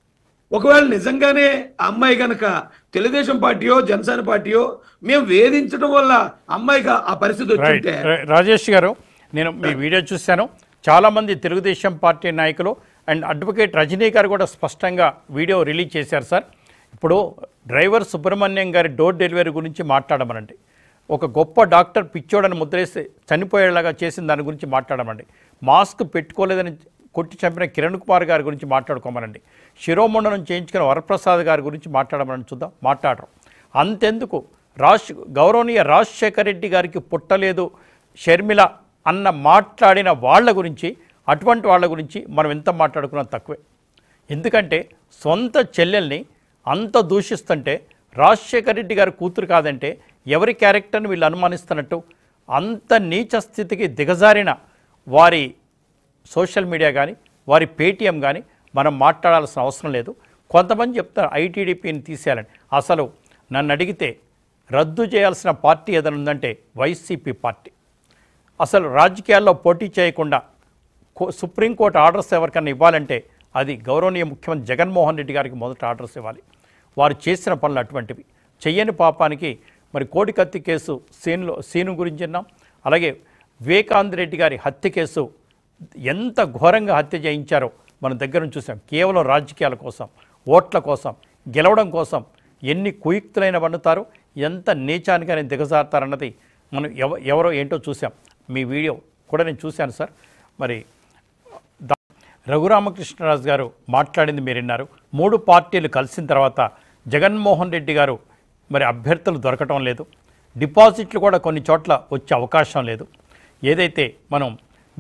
ఒకవేళ నిజంగానే ఆ అమ్మాయి గనక తెలుగుదేశం పార్టీయో జనసేన పార్టీయో మేము వేధించడం వల్ల అమ్మాయికి ఆ పరిస్థితి రైట్ వచ్చింటే రా- రాజేష్ గారు నేను మీ వీడియో చూశాను చాలామంది తెలుగుదేశం పార్టీ నాయకులు అండ్ అడ్వకేట్ రజనీ గారు కూడా స్పష్టంగా వీడియో రిలీజ్ చేశారు సార్ ఇప్పుడు డ్రైవర్ సుబ్రహ్మణ్యం గారి డోర్ డెలివరీ గురించి మాట్లాడమనండి ఒక గొప్ప డాక్టర్ పిచ్చోడని ముద్రేసి చనిపోయేలాగా చేసిన దాని గురించి మాట్లాడమండి మాస్క్ పెట్టుకోలేదని కొట్టి చంపిన కిరణ్ కుమార్ గారి గురించి మాట్లాడుకోమనండి శిరోమండనం చేయించుకున్న వరప్రసాద్ గారి గురించి మాట్లాడమని చూద్దాం మాట్లాడరు అంతెందుకు రాజ్ గౌరవనీయ రాజశేఖర రెడ్డి గారికి పుట్టలేదు షర్మిల అన్న మాట్లాడిన వాళ్ళ గురించి అటువంటి వాళ్ళ గురించి మనం ఎంత మాట్లాడుకున్నా తక్కువే ఎందుకంటే సొంత చెల్లెల్ని అంత దూషిస్తుంటే రాజశేఖర రెడ్డి గారి కూతురు కాదంటే ఎవరి క్యారెక్టర్ని వీళ్ళు అనుమానిస్తున్నట్టు అంత నీచ స్థితికి దిగజారిన వారి సోషల్ మీడియా కానీ వారి పేటీఎం కానీ మనం మాట్లాడాల్సిన అవసరం లేదు కొంతమంది చెప్తారు ఐటీడీపీని తీసేయాలని అసలు నన్ను అడిగితే రద్దు చేయాల్సిన పార్టీ ఏదైనా ఉందంటే వైసీపీ పార్టీ అసలు రాజకీయాల్లో పోటీ చేయకుండా కో- సుప్రీంకోర్టు ఆర్డర్స్ ఎవరికన్నా ఇవ్వాలంటే అది గౌరవనీయ ముఖ్యమంత్రి జగన్మోహన్ రెడ్డి గారికి మొదట ఆర్డర్స్ ఇవ్వాలి వారు చేసిన పనులు అటువంటివి చెయ్యని పాపానికి మరి కోడికత్తి కేసు సీన్లో సీను గురించి విన్నాం అలాగే వివేకానంద రెడ్డి గారి హత్య కేసు ఎంత ఘోరంగా హత్య చేయించారో మనం దగ్గర నుంచి చూసాం కేవలం రాజకీయాల కోసం ఓట్ల కోసం గెలవడం కోసం ఎన్ని కుయుక్తులైన వండుతారు ఎంత నీచానికైనా దిగజారుతారన్నది మనం ఎవ ఎవరో ఏంటో చూసాం మీ వీడియో కూడా నేను చూశాను సార్ మరి దా- రఘురామకృష్ణరాజు గారు మాట్లాడింది మీరు విన్నారు మూడు పార్టీలు కలిసిన తర్వాత జగన్మోహన్ రెడ్డి గారు మరి అభ్యర్థులు దొరకటం లేదు డిపాజిట్లు కూడా కొన్ని చోట్ల వచ్చే అవకాశం లేదు ఏదైతే మనం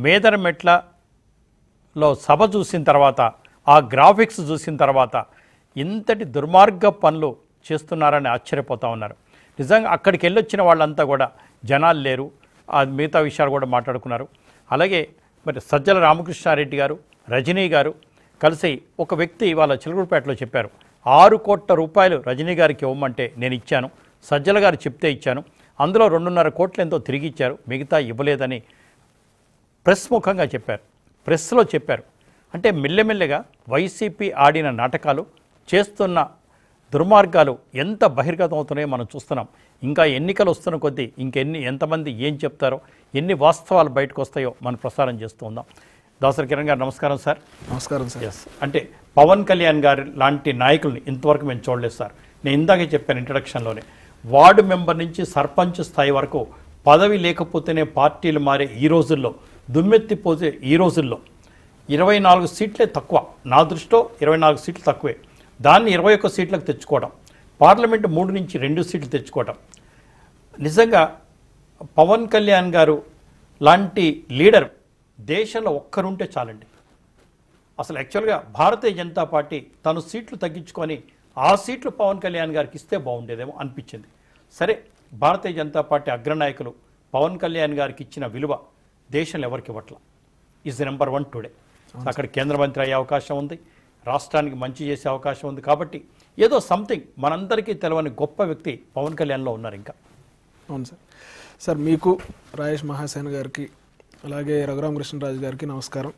మేదరమెట్లలో సభ చూసిన తర్వాత ఆ గ్రాఫిక్స్ చూసిన తర్వాత ఇంతటి దుర్మార్గ పనులు చేస్తున్నారని ఆశ్చర్యపోతా ఉన్నారు నిజంగా అక్కడికి వెళ్ళొచ్చిన వాళ్ళంతా కూడా జనాలు లేరు ఆ మిగతా విషయాలు కూడా మాట్లాడుకున్నారు అలాగే మరి సజ్జల రామకృష్ణారెడ్డి గారు రజనీ గారు కలిసి ఒక వ్యక్తి ఇవాళ చిలకూరుపేటలో చెప్పారు ఆరు కోట్ల రూపాయలు రజనీ గారికి ఇవ్వమంటే నేను ఇచ్చాను సజ్జల గారు చెప్తే ఇచ్చాను అందులో రెండున్నర కోట్లు ఎంతో తిరిగి ఇచ్చారు మిగతా ఇవ్వలేదని ప్రెస్ ముఖంగా చెప్పారు ప్రెస్లో చెప్పారు అంటే మెల్లమెల్లగా వైసీపీ ఆడిన నాటకాలు చేస్తున్న దుర్మార్గాలు ఎంత బహిర్గతం అవుతున్నాయో మనం చూస్తున్నాం ఇంకా ఎన్నికలు వస్తున్న కొద్దీ ఇంకెన్ని ఎంతమంది ఏం చెప్తారో ఎన్ని వాస్తవాలు బయటకు వస్తాయో మనం ప్రసారం చేస్తూ ఉందాం దాసరి కిరణ్ గారు నమస్కారం సార్ నమస్కారం సార్ ఎస్ అంటే పవన్ కళ్యాణ్ గారి లాంటి నాయకుల్ని ఇంతవరకు మేము చూడలేదు సార్ నేను ఇందాకే చెప్పాను ఇంట్రడక్షన్లోనే వార్డు మెంబర్ నుంచి సర్పంచ్ స్థాయి వరకు పదవి లేకపోతేనే పార్టీలు మారే ఈ రోజుల్లో దుమ్మెత్తిపోతే ఈ రోజుల్లో ఇరవై నాలుగు సీట్లే తక్కువ నా దృష్టిలో ఇరవై నాలుగు సీట్లు తక్కువే దాన్ని ఇరవై ఒక్క సీట్లకు తెచ్చుకోవడం పార్లమెంట్ మూడు నుంచి రెండు సీట్లు తెచ్చుకోవడం నిజంగా పవన్ కళ్యాణ్ గారు లాంటి లీడర్ దేశంలో ఒక్కరుంటే చాలండి అసలు యాక్చువల్గా భారతీయ జనతా పార్టీ తను సీట్లు తగ్గించుకొని ఆ సీట్లు పవన్ కళ్యాణ్ గారికి ఇస్తే బాగుండేదేమో అనిపించింది సరే భారతీయ జనతా పార్టీ అగ్రనాయకులు పవన్ కళ్యాణ్ గారికి ఇచ్చిన విలువ దేశంలో ఎవరికి ఇవ్వట్ల ఈజ్ నెంబర్ వన్ టుడే అక్కడ కేంద్ర మంత్రి అయ్యే అవకాశం ఉంది రాష్ట్రానికి మంచి చేసే అవకాశం ఉంది కాబట్టి ఏదో సంథింగ్ మనందరికీ తెలవని గొప్ప వ్యక్తి పవన్ కళ్యాణ్లో ఉన్నారు ఇంకా అవును సార్ సార్ మీకు రాజేష్ మహాసేన్ గారికి అలాగే రఘురామ కృష్ణరాజు గారికి నమస్కారం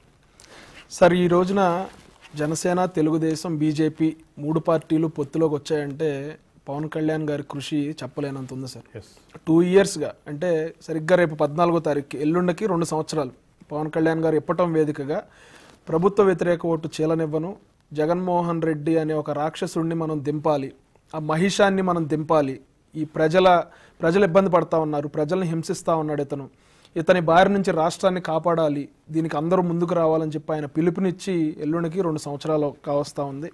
సార్ ఈ రోజున జనసేన తెలుగుదేశం బీజేపీ మూడు పార్టీలు పొత్తులోకి వచ్చాయంటే పవన్ కళ్యాణ్ గారి కృషి చెప్పలేనంత ఉంది సార్ ఎస్ టూ ఇయర్స్గా అంటే సరిగ్గా రేపు పద్నాలుగో తారీఖు ఎల్లుండికి రెండు సంవత్సరాలు పవన్ కళ్యాణ్ గారు ఇప్పటం వేదికగా ప్రభుత్వ వ్యతిరేక ఓటు చీలనివ్వను జగన్మోహన్ రెడ్డి అనే ఒక రాక్షసుడిని మనం దింపాలి ఆ మహిషాన్ని మనం దింపాలి ఈ ప్రజల ప్రజలు ఇబ్బంది పడతా ఉన్నారు ప్రజల్ని హింసిస్తా ఉన్నాడు ఇతను ఇతని బారి నుంచి రాష్ట్రాన్ని కాపాడాలి దీనికి అందరూ ముందుకు రావాలని చెప్పి ఆయన పిలుపునిచ్చి ఎల్లుండికి రెండు సంవత్సరాలు కావస్తా ఉంది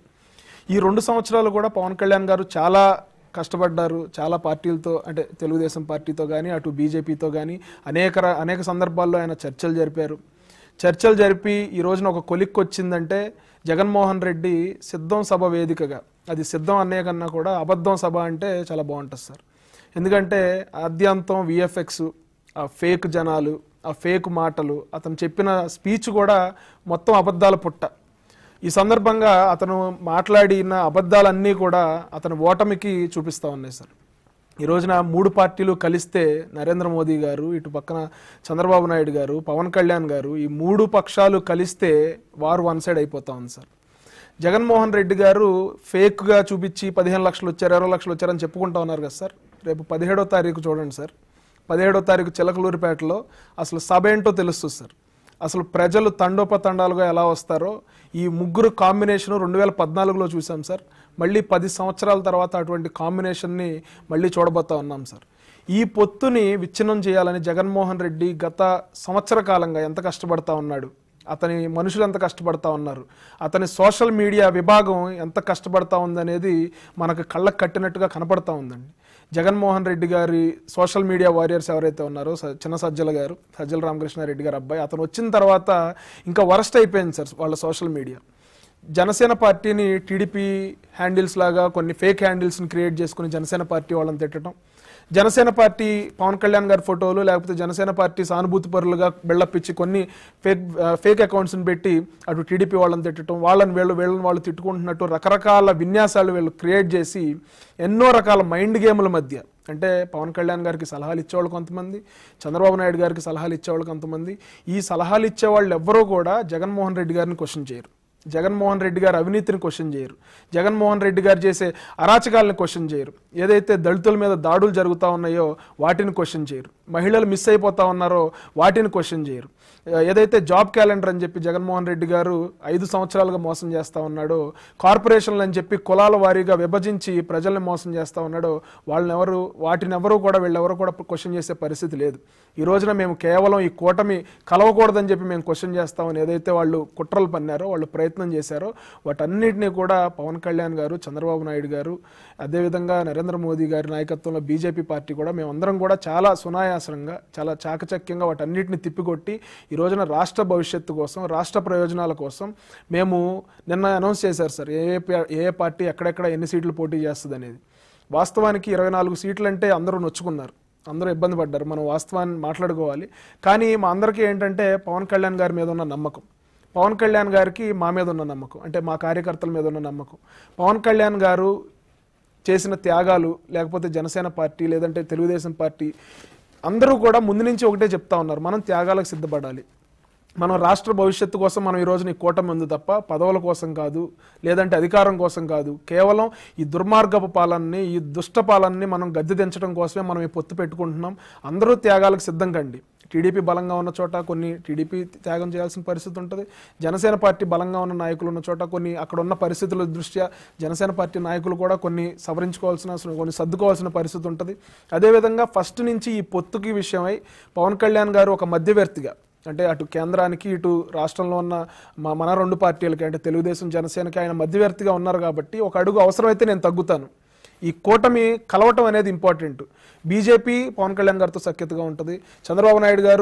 ఈ రెండు సంవత్సరాలు కూడా పవన్ కళ్యాణ్ గారు చాలా కష్టపడ్డారు చాలా పార్టీలతో అంటే తెలుగుదేశం పార్టీతో కానీ అటు బీజేపీతో కానీ అనేక ర- అనేక సందర్భాల్లో ఆయన చర్చలు జరిపారు చర్చలు జరిపి ఈ రోజున ఒక కొలిక్కి వచ్చిందంటే జగన్మోహన్ రెడ్డి సిద్ధం సభ వేదికగా అది సిద్ధం అనే కన్నా కూడా అబద్ధం సభ అంటే చాలా బాగుంటుంది సార్ ఎందుకంటే ఆద్యాంతం విఎఫ్ఎక్స్ ఆ ఫేక్ జనాలు ఆ ఫేక్ మాటలు అతను చెప్పిన స్పీచ్ కూడా మొత్తం అబద్ధాల పుట్ట ఈ సందర్భంగా అతను మాట్లాడిన అబద్ధాలన్నీ కూడా అతని ఓటమికి చూపిస్తా ఉన్నాయి సార్ ఈ రోజున మూడు పార్టీలు కలిస్తే నరేంద్ర మోదీ గారు ఇటు పక్కన చంద్రబాబు నాయుడు గారు పవన్ కళ్యాణ్ గారు ఈ మూడు పక్షాలు కలిస్తే వారు వన్ సైడ్ అయిపోతా ఉంది సార్ జగన్మోహన్ రెడ్డి గారు ఫేక్గా చూపించి పదిహేను లక్షలు వచ్చారు ఇరవై లక్షలు వచ్చారని చెప్పుకుంటా ఉన్నారు కదా సార్ రేపు పదిహేడో తారీఖు చూడండి సార్ పదిహేడో తారీఖు చిలకలూరిపేటలో అసలు సభ ఏంటో తెలుస్తుంది సార్ అసలు ప్రజలు తండోపతండాలుగా ఎలా వస్తారో ఈ ముగ్గురు కాంబినేషన్ రెండు వేల పద్నాలుగులో చూసాం సార్ మళ్ళీ పది సంవత్సరాల తర్వాత అటువంటి కాంబినేషన్ని మళ్ళీ చూడబోతా ఉన్నాం సార్ ఈ పొత్తుని విచ్ఛిన్నం చేయాలని జగన్మోహన్ రెడ్డి గత సంవత్సర కాలంగా ఎంత కష్టపడతా ఉన్నాడు అతని మనుషులు ఎంత కష్టపడతా ఉన్నారు అతని సోషల్ మీడియా విభాగం ఎంత కష్టపడతా ఉందనేది మనకు కళ్ళకు కట్టినట్టుగా కనపడతా ఉందండి జగన్మోహన్ రెడ్డి గారి సోషల్ మీడియా వారియర్స్ ఎవరైతే ఉన్నారో స- చిన్న సజ్జల గారు సజ్జల రామకృష్ణారెడ్డి గారు అబ్బాయి అతను వచ్చిన తర్వాత ఇంకా వరస్ట్ అయిపోయింది సార్ వాళ్ళ సోషల్ మీడియా జనసేన పార్టీని టీడీపీ హ్యాండిల్స్ లాగా కొన్ని ఫేక్ హ్యాండిల్స్ని క్రియేట్ చేసుకుని జనసేన పార్టీ వాళ్ళని తిట్టడం జనసేన పార్టీ పవన్ కళ్యాణ్ గారి ఫోటోలు లేకపోతే జనసేన పార్టీ సానుభూతి పరులుగా బిల్డప్ ఇచ్చి కొన్ని ఫేక్ ఫేక్ అకౌంట్స్ని పెట్టి అటు టీడీపీ వాళ్ళని తిట్టడం వాళ్ళని వీళ్ళు వీళ్ళని వాళ్ళు తిట్టుకుంటున్నట్టు రకరకాల విన్యాసాలు వీళ్ళు క్రియేట్ చేసి ఎన్నో రకాల మైండ్ గేముల మధ్య అంటే పవన్ కళ్యాణ్ గారికి సలహాలు ఇచ్చేవాళ్ళు కొంతమంది చంద్రబాబు నాయుడు గారికి సలహాలు ఇచ్చేవాళ్ళు కొంతమంది ఈ సలహాలు ఇచ్చేవాళ్ళు ఎవ్వరూ కూడా జగన్మోహన్ రెడ్డి గారిని క్వశ్చన్ చేయరు జగన్మోహన్ రెడ్డి గారి అవినీతిని క్వశ్చన్ చేయరు జగన్మోహన్ రెడ్డి గారు చేసే అరాచకాలను క్వశ్చన్ చేయరు ఏదైతే దళితుల మీద దాడులు జరుగుతూ ఉన్నాయో వాటిని క్వశ్చన్ చేయరు మహిళలు మిస్ అయిపోతా ఉన్నారో వాటిని క్వశ్చన్ చేయరు ఏదైతే జాబ్ క్యాలెండర్ అని చెప్పి జగన్మోహన్ రెడ్డి గారు ఐదు సంవత్సరాలుగా మోసం చేస్తా ఉన్నాడో కార్పొరేషన్లు అని చెప్పి కులాల వారీగా విభజించి ప్రజల్ని మోసం చేస్తా ఉన్నాడో వాళ్ళని ఎవరు వాటిని ఎవరు కూడా వీళ్ళెవరు కూడా క్వశ్చన్ చేసే పరిస్థితి లేదు ఈ రోజున మేము కేవలం ఈ కూటమి కలవకూడదని చెప్పి మేము క్వశ్చన్ చేస్తామని ఏదైతే వాళ్ళు కుట్రలు పన్నారో వాళ్ళు ప్రయత్నం చేశారో వాటన్నిటిని కూడా పవన్ కళ్యాణ్ గారు చంద్రబాబు నాయుడు గారు అదేవిధంగా నరేంద్ర మోదీ గారి నాయకత్వంలో బీజేపీ పార్టీ కూడా మేమందరం కూడా చాలా సునాయాసంగా చాలా చాకచక్యంగా వాటన్నిటిని తిప్పికొట్టి ఈ రోజున రాష్ట్ర భవిష్యత్తు కోసం రాష్ట్ర ప్రయోజనాల కోసం మేము నిన్న అనౌన్స్ చేశారు సార్ ఏ ఏ పా- ఏ ఏ పార్టీ ఎక్కడెక్కడ ఎన్ని సీట్లు పోటీ చేస్తుంది అనేది వాస్తవానికి ఇరవై నాలుగు సీట్లు అంటే అందరూ నొచ్చుకున్నారు అందరూ ఇబ్బంది పడ్డారు మనం వాస్తవాన్ని మాట్లాడుకోవాలి కానీ మా అందరికీ ఏంటంటే పవన్ కళ్యాణ్ గారి మీద ఉన్న నమ్మకం పవన్ కళ్యాణ్ గారికి మా మీద ఉన్న నమ్మకం అంటే మా కార్యకర్తల మీద ఉన్న నమ్మకం పవన్ కళ్యాణ్ గారు చేసిన త్యాగాలు లేకపోతే జనసేన పార్టీ లేదంటే తెలుగుదేశం పార్టీ అందరూ కూడా ముందు నుంచి ఒకటే చెప్తా ఉన్నారు మనం త్యాగాలకు సిద్ధపడాలి మనం రాష్ట్ర భవిష్యత్తు కోసం మనం ఈ రోజున ఈ కూటమి ఉంది తప్ప పదవుల కోసం కాదు లేదంటే అధికారం కోసం కాదు కేవలం ఈ దుర్మార్గపు పాలనని ఈ దుష్ట పాలనని మనం గద్దె దించడం కోసమే మనం ఈ పొత్తు పెట్టుకుంటున్నాం అందరూ త్యాగాలకు సిద్ధం కండి టీడీపీ బలంగా ఉన్న చోట కొన్ని టీడీపీ త్యాగం చేయాల్సిన పరిస్థితి ఉంటుంది జనసేన పార్టీ బలంగా ఉన్న నాయకులు ఉన్న చోట కొన్ని అక్కడ ఉన్న పరిస్థితుల దృష్ట్యా జనసేన పార్టీ నాయకులు కూడా కొన్ని సవరించుకోవాల్సిన కొన్ని సర్దుకోవాల్సిన పరిస్థితి ఉంటుంది అదేవిధంగా ఫస్ట్ నుంచి ఈ పొత్తుకి విషయమై పవన్ కళ్యాణ్ గారు ఒక మధ్యవర్తిగా అంటే అటు కేంద్రానికి ఇటు రాష్ట్రంలో ఉన్న మా మన రెండు పార్టీలకి అంటే తెలుగుదేశం జనసేనకి ఆయన మధ్యవర్తిగా ఉన్నారు కాబట్టి ఒక అడుగు అవసరమైతే నేను తగ్గుతాను ఈ కూటమి కలవటం అనేది ఇంపార్టెంట్ బీజేపీ పవన్ కళ్యాణ్ గారితో సఖ్యతగా ఉంటుంది చంద్రబాబు నాయుడు గారు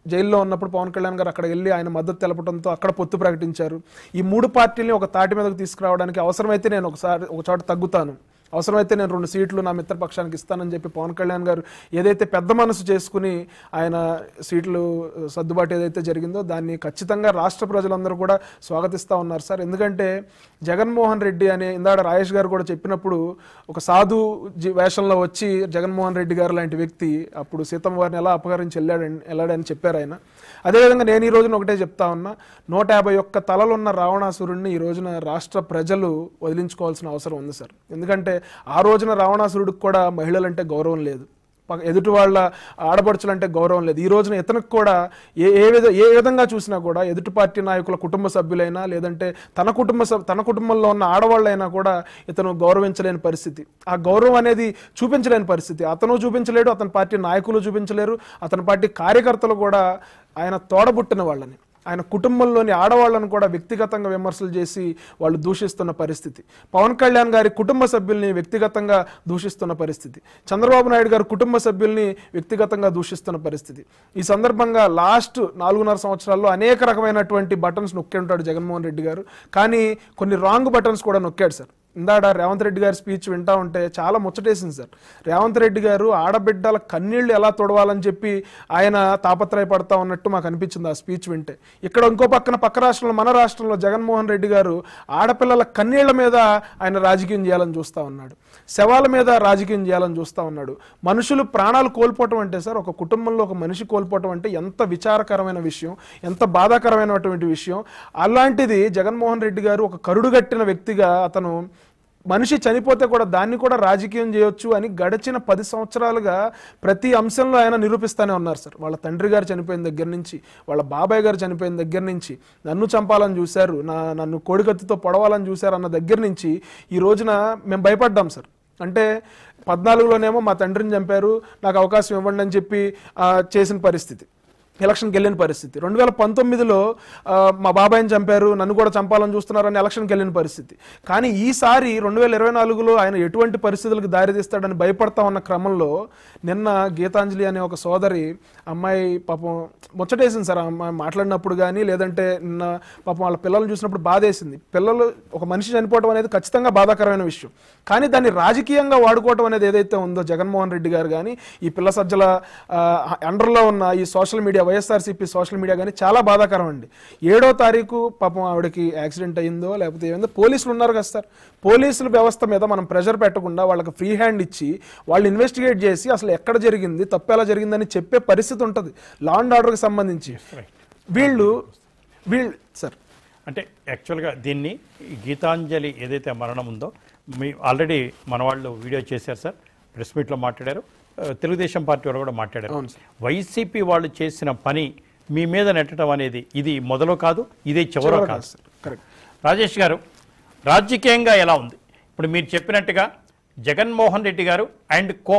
జైల్లో ఉన్నప్పుడు పవన్ కళ్యాణ్ గారు అక్కడ వెళ్ళి ఆయన మద్దతు తెలపడంతో అక్కడ పొత్తు ప్రకటించారు ఈ మూడు పార్టీల్ని ఒక తాటి మీదకు తీసుకురావడానికి అవసరమైతే నేను ఒకసారి ఒక చోట తగ్గుతాను అవసరమైతే నేను రెండు సీట్లు నా మిత్రపక్షానికి ఇస్తానని చెప్పి పవన్ కళ్యాణ్ గారు ఏదైతే పెద్ద మనసు చేసుకుని ఆయన సీట్లు సర్దుబాటు ఏదైతే జరిగిందో దాన్ని ఖచ్చితంగా రాష్ట్ర ప్రజలందరూ కూడా స్వాగతిస్తూ ఉన్నారు సార్ ఎందుకంటే జగన్మోహన్ రెడ్డి అనే ఇందాడ రాజేష్ గారు కూడా చెప్పినప్పుడు ఒక సాధు జీ- వేషంలో వచ్చి జగన్మోహన్ రెడ్డి గారు లాంటి వ్యక్తి అప్పుడు సీతమ్మ వారిని ఎలా అపహరించి వెళ్ళాడని వెళ్ళాడని చెప్పారు ఆయన అదేవిధంగా నేను ఈ రోజున ఒకటే చెప్తా ఉన్నా నూట యాభై ఒక్క తలలున్న రావణాసురుడిని ఈ రోజున రాష్ట్ర ప్రజలు వదిలించుకోవాల్సిన అవసరం ఉంది సార్ ఎందుకంటే ఆ రోజున రావణాసురుడికి కూడా మహిళలంటే గౌరవం లేదు పక్క- ఎదుటి వాళ్ళ ఆడపడుచులంటే గౌరవం లేదు ఈ రోజున ఇతనికి కూడా ఏ ఏ విధ ఏ విధంగా చూసినా కూడా ఎదుటి పార్టీ నాయకుల కుటుంబ సభ్యులైనా లేదంటే తన కుటుంబ సభ్- తన కుటుంబంలో ఉన్న ఆడవాళ్ళైనా కూడా ఇతను గౌరవించలేని పరిస్థితి ఆ గౌరవం అనేది చూపించలేని పరిస్థితి అతను చూపించలేడు అతని పార్టీ నాయకులు చూపించలేరు అతని పార్టీ కార్యకర్తలు కూడా ఆయన తోడబుట్టిన వాళ్ళని ఆయన కుటుంబంలోని ఆడవాళ్ళను కూడా వ్యక్తిగతంగా విమర్శలు చేసి వాళ్ళు దూషిస్తున్న పరిస్థితి పవన్ కళ్యాణ్ గారి కుటుంబ సభ్యుల్ని వ్యక్తిగతంగా దూషిస్తున్న పరిస్థితి చంద్రబాబు నాయుడు గారి కుటుంబ సభ్యుల్ని వ్యక్తిగతంగా దూషిస్తున్న పరిస్థితి ఈ సందర్భంగా లాస్ట్ నాలుగున్నర సంవత్సరాల్లో అనేక రకమైనటువంటి బటన్స్ నొక్కి ఉంటాడు జగన్మోహన్ రెడ్డి గారు కానీ కొన్ని రాంగ్ బటన్స్ కూడా నొక్కాడు సార్ ఇందాడ రేవంత్ రెడ్డి గారి స్పీచ్ వింటా ఉంటే చాలా ముచ్చటేసింది సార్ రేవంత్ రెడ్డి గారు ఆడబిడ్డల కన్నీళ్లు ఎలా తొడవాలని చెప్పి ఆయన తాపత్రయపడతా ఉన్నట్టు మాకు అనిపించింది ఆ స్పీచ్ వింటే ఇక్కడ ఇంకో పక్కన పక్క రాష్ట్రంలో మన రాష్ట్రంలో జగన్మోహన్ రెడ్డి గారు ఆడపిల్లల కన్నీళ్ల మీద ఆయన రాజకీయం చేయాలని చూస్తా ఉన్నాడు శవాల మీద రాజకీయం చేయాలని చూస్తా ఉన్నాడు మనుషులు ప్రాణాలు కోల్పోవటం అంటే సార్ ఒక కుటుంబంలో ఒక మనిషి కోల్పోవటం అంటే ఎంత విచారకరమైన విషయం ఎంత బాధాకరమైనటువంటి విషయం అలాంటిది జగన్మోహన్ రెడ్డి గారు ఒక కరుడుగట్టిన వ్యక్తిగా అతను మనిషి చనిపోతే కూడా దాన్ని కూడా రాజకీయం చేయొచ్చు అని గడిచిన పది సంవత్సరాలుగా ప్రతి అంశంలో ఆయన నిరూపిస్తూనే ఉన్నారు సార్ వాళ్ళ తండ్రి గారు చనిపోయిన దగ్గర నుంచి వాళ్ళ బాబాయ్ గారు చనిపోయిన దగ్గర నుంచి నన్ను చంపాలని చూశారు నా నన్ను కోడికత్తితో పొడవాలని చూశారు అన్న దగ్గర నుంచి ఈ రోజున మేము భయపడ్డాం సార్ అంటే పద్నాలుగులోనేమో మా తండ్రిని చంపారు నాకు అవకాశం ఇవ్వండి అని చెప్పి ఆ, చేసిన పరిస్థితి ఎలక్షన్కి వెళ్ళిన పరిస్థితి రెండు వేల పంతొమ్మిదిలో ఆ, మా బాబాయిని చంపారు నన్ను కూడా చంపాలని చూస్తున్నారని ఎలక్షన్కి వెళ్ళిన పరిస్థితి కానీ ఈసారి రెండు వేల ఇరవై నాలుగులో ఆయన ఎటువంటి పరిస్థితులకు దారితీస్తాడని భయపడతా ఉన్న క్రమంలో నిన్న గీతాంజలి అనే ఒక సోదరి అమ్మాయి పాపం ముచ్చటేసింది సార్ ఆ అమ్మాయి మాట్లాడినప్పుడు కానీ లేదంటే నిన్న పాపం వాళ్ళ పిల్లల్ని చూసినప్పుడు బాధేసింది పిల్లలు ఒక మనిషి చనిపోవడం అనేది ఖచ్చితంగా బాధాకరమైన విషయం కానీ దాన్ని రాజకీయంగా వాడుకోవడం అనేది ఏదైతే ఉందో జగన్మోహన్ రెడ్డి గారు కానీ ఈ పిల్ల సజ్జల ఆ, అండర్లో ఉన్న ఈ social media YSRCP social media కానీ చాలా బాధాకరం అండి ఏడో తారీఖు పాపం ఆవిడకి యాక్సిడెంట్ అయ్యిందో లేకపోతే ఏమైందో పోలీసులు ఉన్నారు కదా సార్ పోలీసుల వ్యవస్థ మీద మనం ప్రెషర్ పెట్టకుండా వాళ్ళకి ఫ్రీ హ్యాండ్ ఇచ్చి వాళ్ళు ఇన్వెస్టిగేట్ చేసి అసలు ఎక్కడ జరిగింది తప్పు ఎలా జరిగిందని చెప్పే పరిస్థితి ఉంటుంది లా అండ్ ఆర్డర్కి సంబంధించి వీళ్ళు వీళ్ళు సార్ అంటే యాక్చువల్గా దీన్ని ఈ గీతాంజలి ఏదైతే మరణం ఉందో మీ ఆల్రెడీ మన వాళ్ళు వీడియో చేశారు సార్ ప్రెస్ మీట్లో మాట్లాడారు ఆ, తెలుగుదేశం పార్టీ వాళ్ళు కూడా మాట్లాడారు అవును సార్. వైసీపీ వాళ్ళు చేసిన పని మీ మీద నెట్టడం అనేది ఇది మొదలు కాదు ఇదే చివరో కాదు సార్ కరెక్ట్ రాజేష్ గారు రాజకీయంగా ఎలా ఉంది ఇప్పుడు మీరు చెప్పినట్టుగా జగన్మోహన్ రెడ్డి గారు అండ్ కో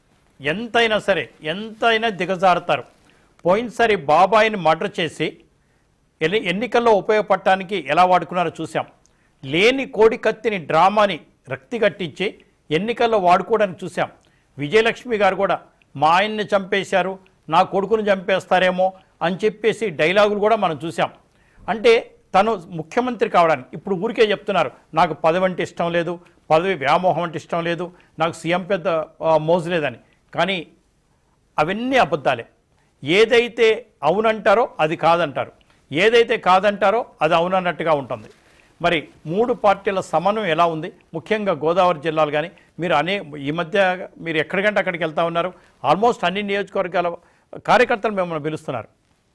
ఎంతైనా సరే ఎంతైనా దిగజారుతారు పోయినసారి బాబాయిని మర్డర్ చేసి ఎన్ని ఎన్నికల్లో ఉపయోగపడటానికి ఎలా వాడుకున్నారో చూసాం లేని కోడి కత్తిని డ్రామాని రక్తి కట్టించి ఎన్నికల్లో వాడుకోవడానికి చూసాం విజయలక్ష్మి గారు కూడా మా ఆయన్ని చంపేశారు నా కొడుకును చంపేస్తారేమో అని చెప్పేసి డైలాగులు కూడా మనం చూసాం అంటే తను ముఖ్యమంత్రి కావడానికి ఇప్పుడు ఊరికే చెప్తున్నారు నాకు పదవి అంటే ఇష్టం లేదు పదవి వ్యామోహం అంటే ఇష్టం లేదు నాకు సీఎం పెద్ద ఆ, మోజు లేదని కానీ అవన్నీ అబద్ధాలే ఏదైతే అవునంటారో అది కాదంటారు ఏదైతే కాదంటారో అది అవునన్నట్టుగా ఉంటుంది మరి మూడు పార్టీల సమన్వయం ఎలా ఉంది ముఖ్యంగా గోదావరి జిల్లాలు కానీ మీరు అనే ఈ మధ్య మీరు ఎక్కడికంటే అక్కడికి వెళ్తా ఉన్నారు ఆల్మోస్ట్ అన్ని నియోజకవర్గాల కార్యకర్తలు మిమ్మల్ని పిలుస్తున్నారు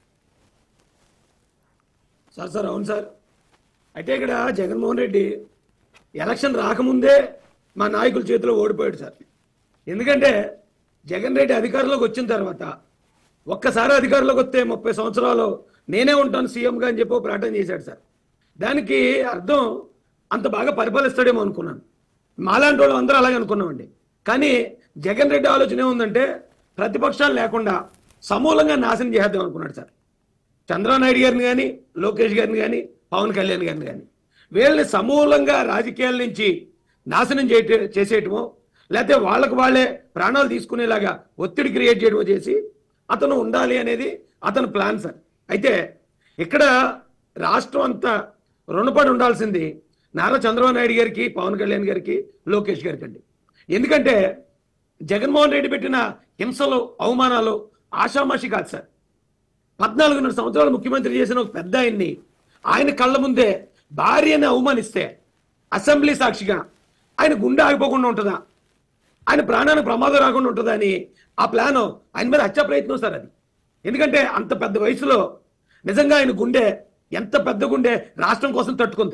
సార్ సార్ అవును సార్ అయితే ఇక్కడ జగన్మోహన్ రెడ్డి ఎలక్షన్ రాకముందే మా నాయకుల చేతిలో ఓడిపోయాడు సార్ ఎందుకంటే జగన్ రెడ్డి అధికారంలోకి వచ్చిన తర్వాత ఒక్కసారి అధికారంలోకి వస్తే ముప్పై సంవత్సరాలు నేనే ఉంటాను సీఎంగా అని చెప్పి ఒక ప్రకటన చేశాడు సార్ దానికి అర్థం అంత బాగా పరిపాలిస్తాడేమో అనుకున్నాను మాలాంటి వాళ్ళు అందరూ అలాగే అనుకున్నామండి కానీ జగన్ రెడ్డి ఆలోచన ఏముందంటే ప్రతిపక్షాలు లేకుండా సమూలంగా నాశనం చేద్దాం అనుకున్నాడు సార్ చంద్రబాబు గారిని కానీ లోకేష్ గారిని కానీ పవన్ కళ్యాణ్ గారిని కానీ వీళ్ళని సమూలంగా రాజకీయాల నుంచి నాశనం చేయట చేసేయటమో లేకపోతే వాళ్ళకు వాళ్ళే ప్రాణాలు తీసుకునేలాగా ఒత్తిడి క్రియేట్ చేయడమో చేసి అతను ఉండాలి అనేది అతని ప్లాన్ సార్ అయితే ఇక్కడ రాష్ట్రం అంతా రుణపడి ఉండాల్సింది నారా చంద్రబాబు నాయుడు గారికి పవన్ కళ్యాణ్ గారికి లోకేష్ గారికి అండి ఎందుకంటే జగన్మోహన్ రెడ్డి పెట్టిన హింసలు అవమానాలు ఆషామాషి కాదు సార్ పద్నాలుగున్నర సంవత్సరాలు ముఖ్యమంత్రి చేసిన ఒక పెద్ద ఆయన్ని ఆయన కళ్ళ ముందే భార్యని అవమానిస్తే అసెంబ్లీ సాక్షిగా ఆయన గుండె ఆగిపోకుండా ఉంటుందా ఆయన ప్రాణానికి ప్రమాదం రాకుండా ఉంటుందా అని ఆ ప్లాన్ ఆయన మీద హత్య ప్రయత్నం సార్ అది ఎందుకంటే అంత పెద్ద వయసులో నిజంగా ఆయన గుండె ఎంత పెద్ద గుండె రాష్ట్రం కోసం తట్టుకుంది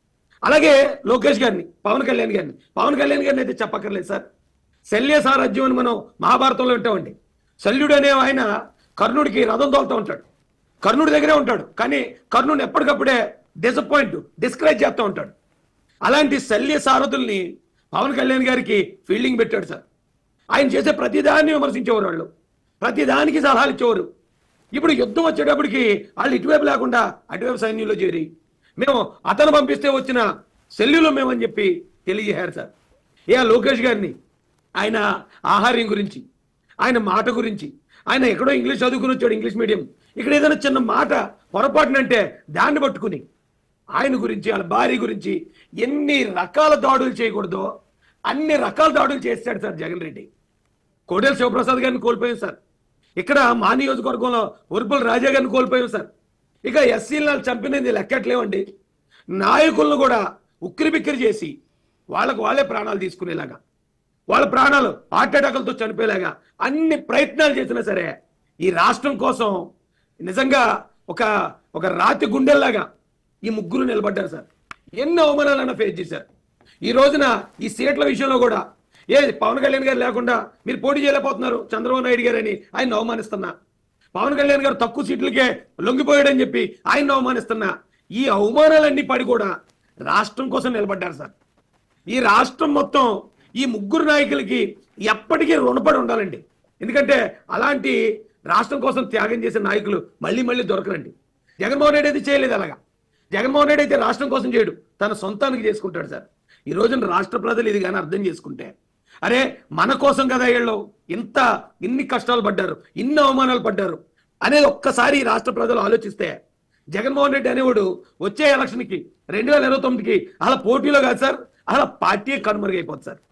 అలాగే లోకేష్ గారిని పవన్ కళ్యాణ్ గారిని పవన్ కళ్యాణ్ గారిని అయితే చెప్పక్కర్లేదు సార్ శల్య సారథ్యం అని మనం మహాభారతంలో వింటామండి శల్యుడు అనే ఆయన కర్ణుడికి రథం తోలుతూ ఉంటాడు కర్ణుడి దగ్గరే ఉంటాడు కానీ కర్ణుడిని ఎప్పటికప్పుడే డిసప్పాయింట్ డిస్కరేజ్ చేస్తూ ఉంటాడు అలాంటి శల్య సారథుల్ని పవన్ కళ్యాణ్ గారికి ఫీల్డింగ్ పెట్టాడు సార్ ఆయన చేసే ప్రతిదాన్ని విమర్శించేవారు వాళ్ళు ప్రతిదానికి సలహాలు ఇచ్చేవారు ఇప్పుడు యుద్ధం వచ్చేటప్పటికి వాళ్ళు ఇటువైపు లేకుండా అటువైపు సైన్యంలో చేరి మేము అతను పంపిస్తే వచ్చిన సెల్లులో మేమని చెప్పి తెలియజేశారు సార్ ఏ ఆ లోకేష్ గారిని ఆయన ఆహార్యం గురించి ఆయన మాట గురించి ఆయన ఎక్కడో ఇంగ్లీష్ చదువుకుని వచ్చాడు ఇంగ్లీష్ మీడియం ఇక్కడ ఏదైనా చిన్న మాట పొరపాటునంటే దాన్ని పట్టుకుని ఆయన గురించి వాళ్ళ భార్య గురించి ఎన్ని రకాల దాడులు చేయకూడదో అన్ని రకాల దాడులు చేస్తాడు సార్ జగన్ రెడ్డి కోడెల శివప్రసాద్ గారిని కోల్పోయాం సార్ ఇక్కడ మా నియోజకవర్గంలో ఉరుపుల రాజా గారిని కోల్పోయాం సార్ ఇక ఎస్సీలను చంపినది లెక్కట్లేవండి నాయకులను కూడా ఉక్కిరి బిక్కిరి చేసి వాళ్ళకు వాళ్ళే ప్రాణాలు తీసుకునేలాగా వాళ్ళ ప్రాణాలు హార్ట్ అటాకులతో చనిపోయేలాగా అన్ని ప్రయత్నాలు చేసినా సరే ఈ రాష్ట్రం కోసం నిజంగా ఒక ఒక రాతి గుండెల్లాగా ఈ ముగ్గురు నిలబడ్డారు సార్ ఎన్ని అవమానాలన్నా ఫేస్ చేశారు ఈ రోజున ఈ సీట్ల విషయంలో కూడా ఏ పవన్ కళ్యాణ్ గారు లేకుండా మీరు పోటీ చేయలేకపోతున్నారు చంద్రబాబు నాయుడు గారు అని ఆయన అవమానిస్తున్నా పవన్ కళ్యాణ్ గారు తక్కువ సీట్లకే లొంగిపోయాడని చెప్పి ఆయన అవమానిస్తున్నా ఈ అవమానాలన్నీ పడి కూడా రాష్ట్రం కోసం నిలబడ్డారు సార్ ఈ రాష్ట్రం మొత్తం ఈ ముగ్గురు నాయకులకి ఎప్పటికీ రుణపడి ఉండాలండి ఎందుకంటే అలాంటి రాష్ట్రం కోసం త్యాగం చేసే నాయకులు మళ్ళీ మళ్ళీ దొరకరండి జగన్మోహన్ రెడ్డి అయితే చేయలేదు అలాగా జగన్మోహన్ రెడ్డి అయితే రాష్ట్రం కోసం చేయడు తన సొంతానికి చేసుకుంటాడు సార్ ఈ రోజున రాష్ట్ర ప్రజలు ఇది కానీ అర్థం చేసుకుంటే అరే మన కోసం కదా వీళ్ళు ఇంత ఇన్ని కష్టాలు పడ్డారు ఇన్ని అవమానాలు పడ్డారు అనేది ఒక్కసారి ఈ రాష్ట్ర ప్రజలు ఆలోచిస్తే జగన్మోహన్ రెడ్డి అనేవాడు వచ్చే ఎలక్షన్కి రెండు వేల ఇరవై తొమ్మిదికి అలా పోటీలో కాదు సార్ అలా పార్టీ కనుమరుగైపోతుంది సార్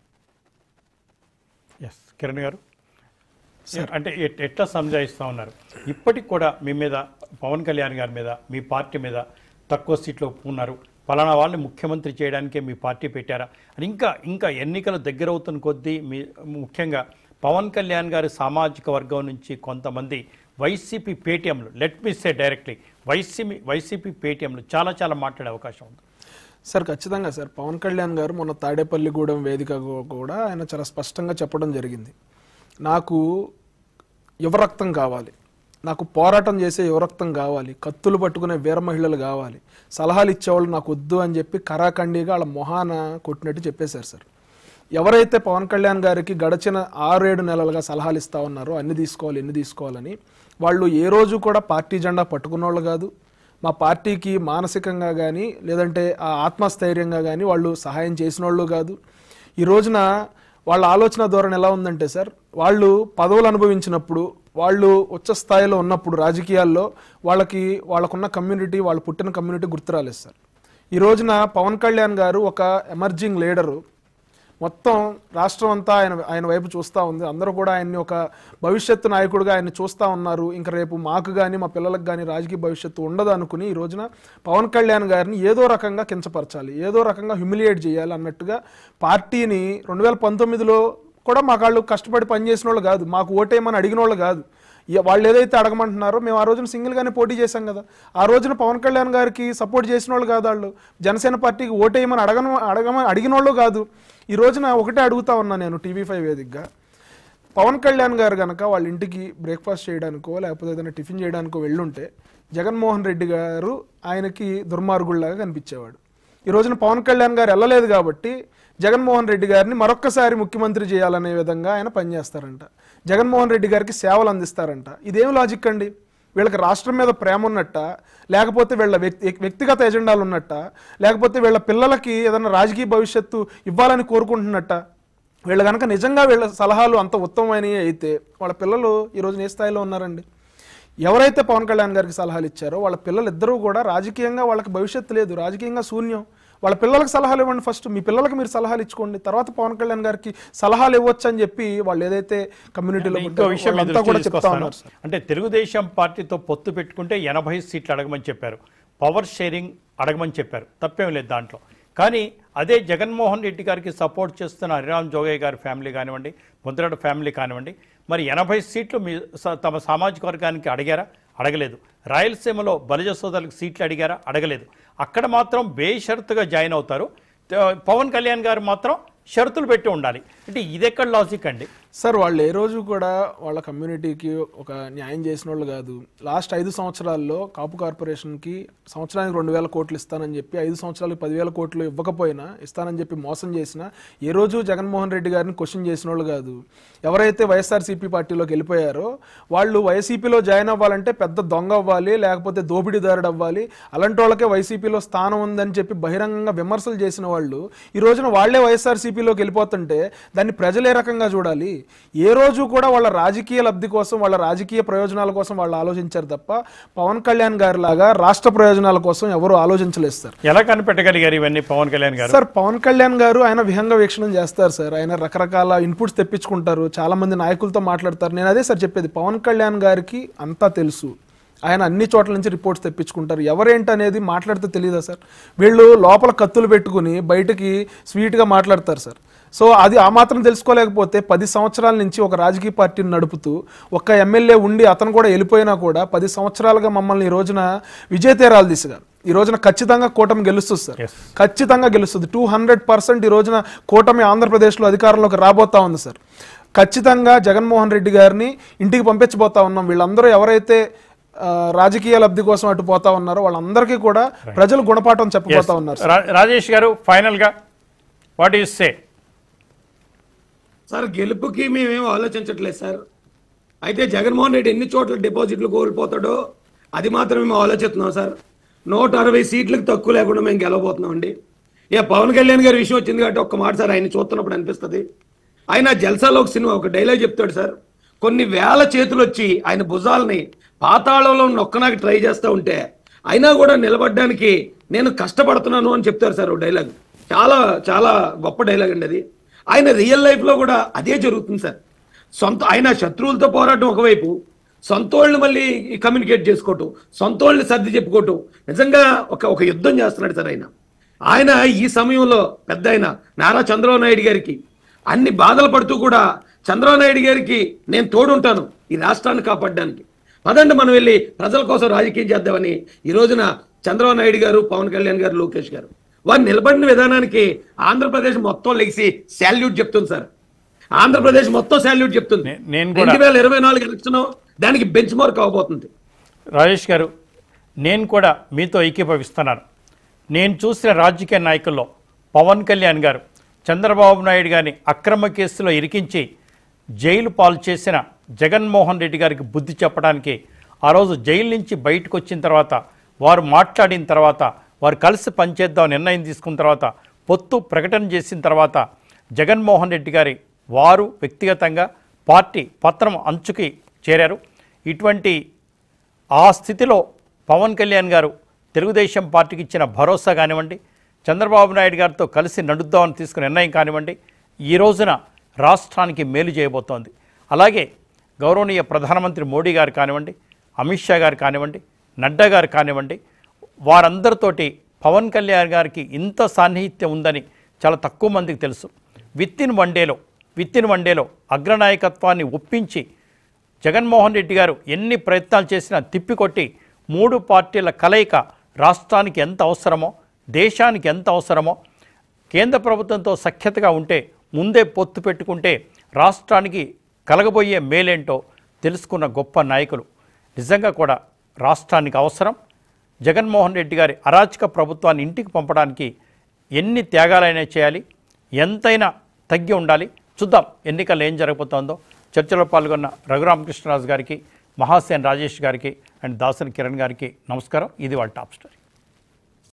ఎస్ కిరణ్ గారు అంటే ఎట్- ఎట్లా సంజాయిస్తా ఉన్నారు ఇప్పటికి కూడా మీ మీద పవన్ కళ్యాణ్ గారి మీద మీ పార్టీ మీద తక్కువ సీట్లో ఉన్నారు పలానా వాళ్ళని ముఖ్యమంత్రి చేయడానికే మీ పార్టీ పెట్టారా అని ఇంకా ఇంకా ఎన్నికలు దగ్గర అవుతున్న కొద్దీ మీ ముఖ్యంగా పవన్ కళ్యాణ్ గారి సామాజిక వర్గం నుంచి కొంతమంది వైసీపీ పేటీఎంలు let me say directly YCP YCP పేటీఎంలు చాలా చాలా మాట్లాడే అవకాశం ఉంది సార్ ఖచ్చితంగా సార్ పవన్ కళ్యాణ్ గారు మొన్న తాడేపల్లిగూడెం వేదిక కూడా ఆయన చాలా స్పష్టంగా చెప్పడం జరిగింది నాకు యువరక్తం కావాలి నాకు పోరాటం చేసే యువరక్తం కావాలి కత్తులు పట్టుకునే వీర మహిళలు కావాలి సలహాలు ఇచ్చేవాళ్ళు నాకు వద్దు అని చెప్పి కరాఖండిగా వాళ్ళ మొహాన కొట్టినట్టు చెప్పేశారు సార్ ఎవరైతే పవన్ కళ్యాణ్ గారికి గడిచిన ఆరేడు నెలలుగా సలహాలు ఇస్తా ఉన్నారో అన్ని తీసుకోవాలి ఎన్ని తీసుకోవాలని వాళ్ళు ఏ రోజు కూడా పార్టీ జెండా పట్టుకున్నోళ్ళు కాదు మా పార్టీకి మానసికంగా కానీ లేదంటే ఆ ఆత్మస్థైర్యంగా కానీ వాళ్ళు సహాయం చేసిన వాళ్ళు కాదు ఈ రోజున వాళ్ళ ఆలోచన ధోరణి ఎలా ఉందంటే సార్ వాళ్ళు పదవులు అనుభవించినప్పుడు వాళ్ళు ఉచ్చ స్థాయిలో ఉన్నప్పుడు రాజకీయాల్లో వాళ్ళకి వాళ్ళకున్న కమ్యూనిటీ వాళ్ళు పుట్టిన కమ్యూనిటీ గుర్తు రాలేదు సార్ ఈ రోజున పవన్ కళ్యాణ్ గారు ఒక ఎమర్జింగ్ లీడరు మొత్తం రాష్ట్రం అంతా ఆయన ఆయన వైపు చూస్తూ ఉంది అందరూ కూడా ఆయన్ని ఒక భవిష్యత్తు నాయకుడిగా ఆయన చూస్తూ ఉన్నారు ఇంకా రేపు మాకు కానీ మా పిల్లలకు కానీ రాజకీయ భవిష్యత్తు ఉండదు అనుకుని ఈ రోజున పవన్ కళ్యాణ్ గారిని ఏదో రకంగా కించపరచాలి ఏదో రకంగా హ్యూమిలియేట్ చేయాలి అన్నట్టుగా పార్టీని రెండు వేల పంతొమ్మిదిలో కూడా మా వాళ్ళు కష్టపడి పనిచేసిన వాళ్ళు కాదు మాకు ఓటేయమని అడిగిన వాళ్ళు కాదు ఇ- వాళ్ళు ఏదైతే అడగమంటున్నారో మేము ఆ రోజున సింగిల్గానే పోటీ చేశాం కదా ఆ రోజున పవన్ కళ్యాణ్ గారికి సపోర్ట్ చేసిన వాళ్ళు కాదు వాళ్ళు జనసేన పార్టీకి ఓటేయమని అడగను అడగమని అడిగిన వాళ్ళు కాదు ఈ రోజున ఒకటే అడుగుతా ఉన్నా నేను టీవీ ఫైవ్ వేదికగా పవన్ కళ్యాణ్ గారు కనుక వాళ్ళ ఇంటికి బ్రేక్ఫాస్ట్ చేయడానికో లేకపోతే ఏదైనా టిఫిన్ చేయడానికో వెళ్ళుంటే జగన్మోహన్ రెడ్డి గారు ఆయనకి దుర్మార్గుల్లాగా కనిపించేవాడు ఈ రోజున పవన్ కళ్యాణ్ గారు వెళ్ళలేదు కాబట్టి జగన్మోహన్ రెడ్డి గారిని మరొక్కసారి ముఖ్యమంత్రి చేయాలనే విధంగా ఆయన పనిచేస్తారంట జగన్మోహన్ రెడ్డి గారికి సేవలు అందిస్తారంట ఇదేం లాజిక్ అండి వీళ్ళకి రాష్ట్రం మీద ప్రేమ ఉన్నట్ట లేకపోతే వీళ్ళ వ్యక్తి వ్యక్తిగత ఎజెండాలు ఉన్నట్ట లేకపోతే వీళ్ళ పిల్లలకి ఏదైనా రాజకీయ భవిష్యత్తు ఇవ్వాలని కోరుకుంటున్నట్ట వీళ్ళు కనుక నిజంగా వీళ్ళ సలహాలు అంత ఉత్తమమైనవి అయితే వాళ్ళ పిల్లలు ఈరోజు ఏ స్థాయిలో ఉన్నారండి ఎవరైతే పవన్ కళ్యాణ్ గారికి సలహాలు ఇచ్చారో వాళ్ళ పిల్లలు ఇద్దరూ కూడా రాజకీయంగా వాళ్ళకి భవిష్యత్తు లేదు రాజకీయంగా శూన్యం వాళ్ళ పిల్లలకు సలహాలు ఇవ్వండి ఫస్ట్ మీ పిల్లలకి మీరు సలహాలు ఇచ్చుకోండి తర్వాత పవన్ కళ్యాణ్ గారికి సలహాలు ఇవ్వచ్చు అని చెప్పి వాళ్ళు ఏదైతే కమ్యూనిటీలో ఇంకో పుట్టారో విషయం మీ వాళ్ళంతా కూడా దృష్టికి చెప్తా తీసుకొస్తాను. ఉన్నారు సార్ అంటే తెలుగుదేశం పార్టీతో పొత్తు పెట్టుకుంటే ఎనభై సీట్లు అడగమని చెప్పారు పవర్ షేరింగ్ అడగమని చెప్పారు తప్పేం లేదు దాంట్లో కానీ అదే జగన్మోహన్ రెడ్డి గారికి సపోర్ట్ చేస్తున్న హరిరామ్ జోగయ్య గారి ఫ్యామిలీ కానివ్వండి ముద్రగడ ఫ్యామిలీ కానివ్వండి మరి ఎనభై సీట్లు మీ స- తమ సామాజిక వర్గానికి అడిగారా అడగలేదు రాయలసీమలో బలిజ సోదరులకు సీట్లు అడిగారా అడగలేదు అక్కడ మాత్రం బేషరతుగా జాయిన్ అవుతారు త- పవన్ కళ్యాణ్ గారు మాత్రం షరతులు పెట్టి ఉండాలి అంటే ఇది ఎక్కడ లాజిక్ అండి సార్ వాళ్ళు ఏ రోజు కూడా వాళ్ళ కమ్యూనిటీకి ఒక న్యాయం చేసిన వాళ్ళు కాదు లాస్ట్ ఐదు సంవత్సరాల్లో కాపు కార్పొరేషన్కి సంవత్సరానికి రెండు వేల కోట్లు ఇస్తానని చెప్పి ఐదు సంవత్సరాలకు పదివేల కోట్లు ఇవ్వకపోయినా ఇస్తానని చెప్పి మోసం చేసినా ఏ రోజు జగన్మోహన్ రెడ్డి గారిని క్వశ్చన్ చేసిన వాళ్ళు కాదు ఎవరైతే వైఎస్ఆర్సీపీ పార్టీలోకి వెళ్ళిపోయారో వాళ్ళు వైసీపీలో జాయిన్ అవ్వాలంటే పెద్ద దొంగ అవ్వాలి లేకపోతే దోపిడీదారుడు అవ్వాలి అలాంటి వాళ్ళకే వైసీపీలో స్థానం ఉందని చెప్పి బహిరంగంగా విమర్శలు చేసిన వాళ్ళు ఈ రోజున వాళ్లే వైఎస్ఆర్సీపీలోకి వెళ్ళిపోతుంటే దాన్ని ప్రజలు ఏ రకంగా చూడాలి ఏ రోజు కూడా వాళ్ళ రాజకీయ లబ్ధి కోసం వాళ్ళ రాజకీయ ప్రయోజనాల కోసం వాళ్ళు ఆలోచించారు తప్ప పవన్ కళ్యాణ్ గారి లాగా రాష్ట్ర ప్రయోజనాల కోసం ఎవరు ఆలోచించలేదు సార్ ఎలా కనిపెట్టగలిగారు ఇవన్నీ పవన్ కళ్యాణ్ గారు సార్ పవన్ కళ్యాణ్ గారు ఆయన విహంగ వీక్షణం చేస్తారు సార్ ఆయన రకరకాల ఇన్పుట్స్ తెప్పించుకుంటారు చాలా మంది నాయకులతో మాట్లాడతారు నేను అదే సార్ చెప్పేది పవన్ కళ్యాణ్ గారికి అంతా తెలుసు ఆయన అన్ని చోట్ల నుంచి రిపోర్ట్స్ తెప్పించుకుంటారు ఎవరేంటి అనేది మాట్లాడితే తెలియదా సార్ వీళ్ళు లోపల కత్తులు పెట్టుకుని బయటకి స్వీట్గా మాట్లాడతారు సార్ సో అది ఆ మాత్రం తెలుసుకోలేకపోతే పది సంవత్సరాల నుంచి ఒక రాజకీయ పార్టీని నడుపుతూ ఒక్క ఎమ్మెల్యే ఉండి అతను కూడా వెళ్ళిపోయినా కూడా పది సంవత్సరాలుగా మమ్మల్ని ఈ రోజున విజయతేరాలు దిశగా ఈ రోజున ఖచ్చితంగా కూటమి గెలుస్తుంది సార్ Yes. ఖచ్చితంగా గెలుస్తుంది టూ హండ్రెడ్ పర్సెంట్ ఈ రోజున కూటమి ఆంధ్రప్రదేశ్లో అధికారంలోకి రాబోతా ఉంది సార్ ఖచ్చితంగా జగన్మోహన్ రెడ్డి గారిని ఇంటికి పంపించబోతా ఉన్నాం వీళ్ళందరూ ఎవరైతే ఆ, రాజకీయ లబ్ధి కోసం అటు పోతా ఉన్నారో వాళ్ళందరికీ కూడా ప్రజలు గుణపాఠం చెప్పబోతా ఉన్నారు సార్. రా- రాజేష్ గారు ఫైనల్ గా వాట్ ఈస్ సే సార్ గెలుపుకి మేమేం ఆలోచించట్లేదు సార్ అయితే జగన్మోహన్ రెడ్డి ఎన్ని చోట్ల డిపాజిట్లు కోల్పోతాడో అది మాత్రం మేము ఆలోచిస్తున్నాం సార్ నూట అరవై సీట్లకు తక్కువ లేకుండా మేము గెలవబోతున్నాం అండి ఇక పవన్ కళ్యాణ్ గారి విషయం వచ్చింది కాబట్టి ఒక్క మాట సార్ ఆయన చూస్తున్నప్పుడు అనిపిస్తుంది ఆయన జల్సాలో ఒక సినిమా ఒక డైలాగ్ చెప్తాడు సార్ కొన్ని వేల చేతులు వచ్చి ఆయన భుజాలని పాతాళంలో నొక్కనాకి ట్రై చేస్తూ ఉంటే అయినా కూడా నిలబడడానికి నేను కష్టపడుతున్నాను అని చెప్తారు సార్ ఒక డైలాగ్ చాలా చాలా గొప్ప డైలాగ్ అండి అది ఆయన రియల్ లైఫ్లో కూడా అదే జరుగుతుంది సార్ సొంత ఆయన శత్రువులతో పోరాటం ఒకవైపు సొంతోళ్ళని మళ్ళీ కమ్యూనికేట్ చేసుకోవటం సొంతోళ్ళని సర్ది చెప్పుకోవటం నిజంగా ఒక ఒక యుద్ధం చేస్తున్నాడు సార్ ఆయన ఆయన ఈ సమయంలో పెద్ద ఆయన నారా చంద్రబాబు నాయుడు గారికి అన్ని బాధలు పడుతూ కూడా చంద్రబాబు నాయుడు గారికి నేను తోడుంటాను ఈ రాష్ట్రాన్ని కాపాడడానికి పదండి మనం వెళ్ళి ప్రజల కోసం రాజకీయం చేద్దామని ఈ రోజున చంద్రబాబు నాయుడు గారు పవన్ కళ్యాణ్ గారు లోకేష్ గారు వారు నిలబడిన విధానానికి ఆంధ్రప్రదేశ్ మొత్తం లెగిసి శాల్యూట్ చెప్తుంది సార్ ఆంధ్రప్రదేశ్ మొత్తం శాల్యూట్ చెప్తుంది నే- నేను కూడా- రెండు వేల ఇరవై నాలుగు ఎలక్షన్ దానికి బెంచ్ మార్క్ అవబోతుంది రాజేష్ గారు నేను కూడా మీతో ఏకీభవిస్తున్నాను నేను చూసిన రాజకీయ నాయకుల్లో పవన్ కళ్యాణ్ గారు చంద్రబాబు నాయుడు గారిని అక్రమ కేసులో ఇరికించి జైలు పాలు చేసిన జగన్మోహన్ రెడ్డి గారికి బుద్ధి చెప్పడానికి ఆ రోజు జైలు నుంచి బయటకు వచ్చిన తర్వాత వారు మాట్లాడిన తర్వాత వారు కలిసి పనిచేద్దాం నిర్ణయం తీసుకున్న తర్వాత పొత్తు ప్రకటన చేసిన తర్వాత జగన్మోహన్ రెడ్డి గారి వారు వ్యక్తిగతంగా పార్టీ పత్రం అంచుకి చేరారు ఇటువంటి ఆ స్థితిలో పవన్ కళ్యాణ్ గారు తెలుగుదేశం పార్టీకి ఇచ్చిన భరోసా కానివ్వండి చంద్రబాబు నాయుడు గారితో కలిసి నడుద్దామని తీసుకున్న నిర్ణయం కానివ్వండి ఈ రోజున రాష్ట్రానికి మేలు చేయబోతోంది అలాగే గౌరవనీయ ప్రధానమంత్రి మోడీ గారు కానివ్వండి అమిత్ షా గారు కానివ్వండి నడ్డా గారు కానివ్వండి వారందరితోటి పవన్ కళ్యాణ్ గారికి ఇంత సాన్నిహిత్యం ఉందని చాలా తక్కువ మందికి తెలుసు విత్ ఇన్ వన్ డేలో విత్ ఇన్ వన్ డేలో అగ్రనాయకత్వాన్ని ఒప్పించి జగన్మోహన్ రెడ్డి గారు ఎన్ని ప్రయత్నాలు చేసినా తిప్పికొట్టి మూడు పార్టీల కలయిక రాష్ట్రానికి ఎంత అవసరమో దేశానికి ఎంత అవసరమో కేంద్ర ప్రభుత్వంతో సఖ్యతగా ఉంటే ముందే పొత్తు పెట్టుకుంటే రాష్ట్రానికి కలగబోయే మేలేంటో తెలుసుకున్న గొప్ప నాయకులు నిజంగా కూడా రాష్ట్రానికి అవసరం జగన్మోహన్ రెడ్డి గారి అరాచక ప్రభుత్వాన్ని ఇంటికి పంపడానికి ఎన్ని త్యాగాలైనా చేయాలి ఎంతైనా తగ్గి ఉండాలి చూద్దాం ఎన్నికల్లో ఏం జరగబోతోందో చర్చలో పాల్గొన్న రఘురామకృష్ణరాజు గారికి మహాసేన్ రాజేష్ గారికి అండ్ దాసన్ కిరణ్ గారికి నమస్కారం ఇది వాళ్ళ టాప్ స్టోరీ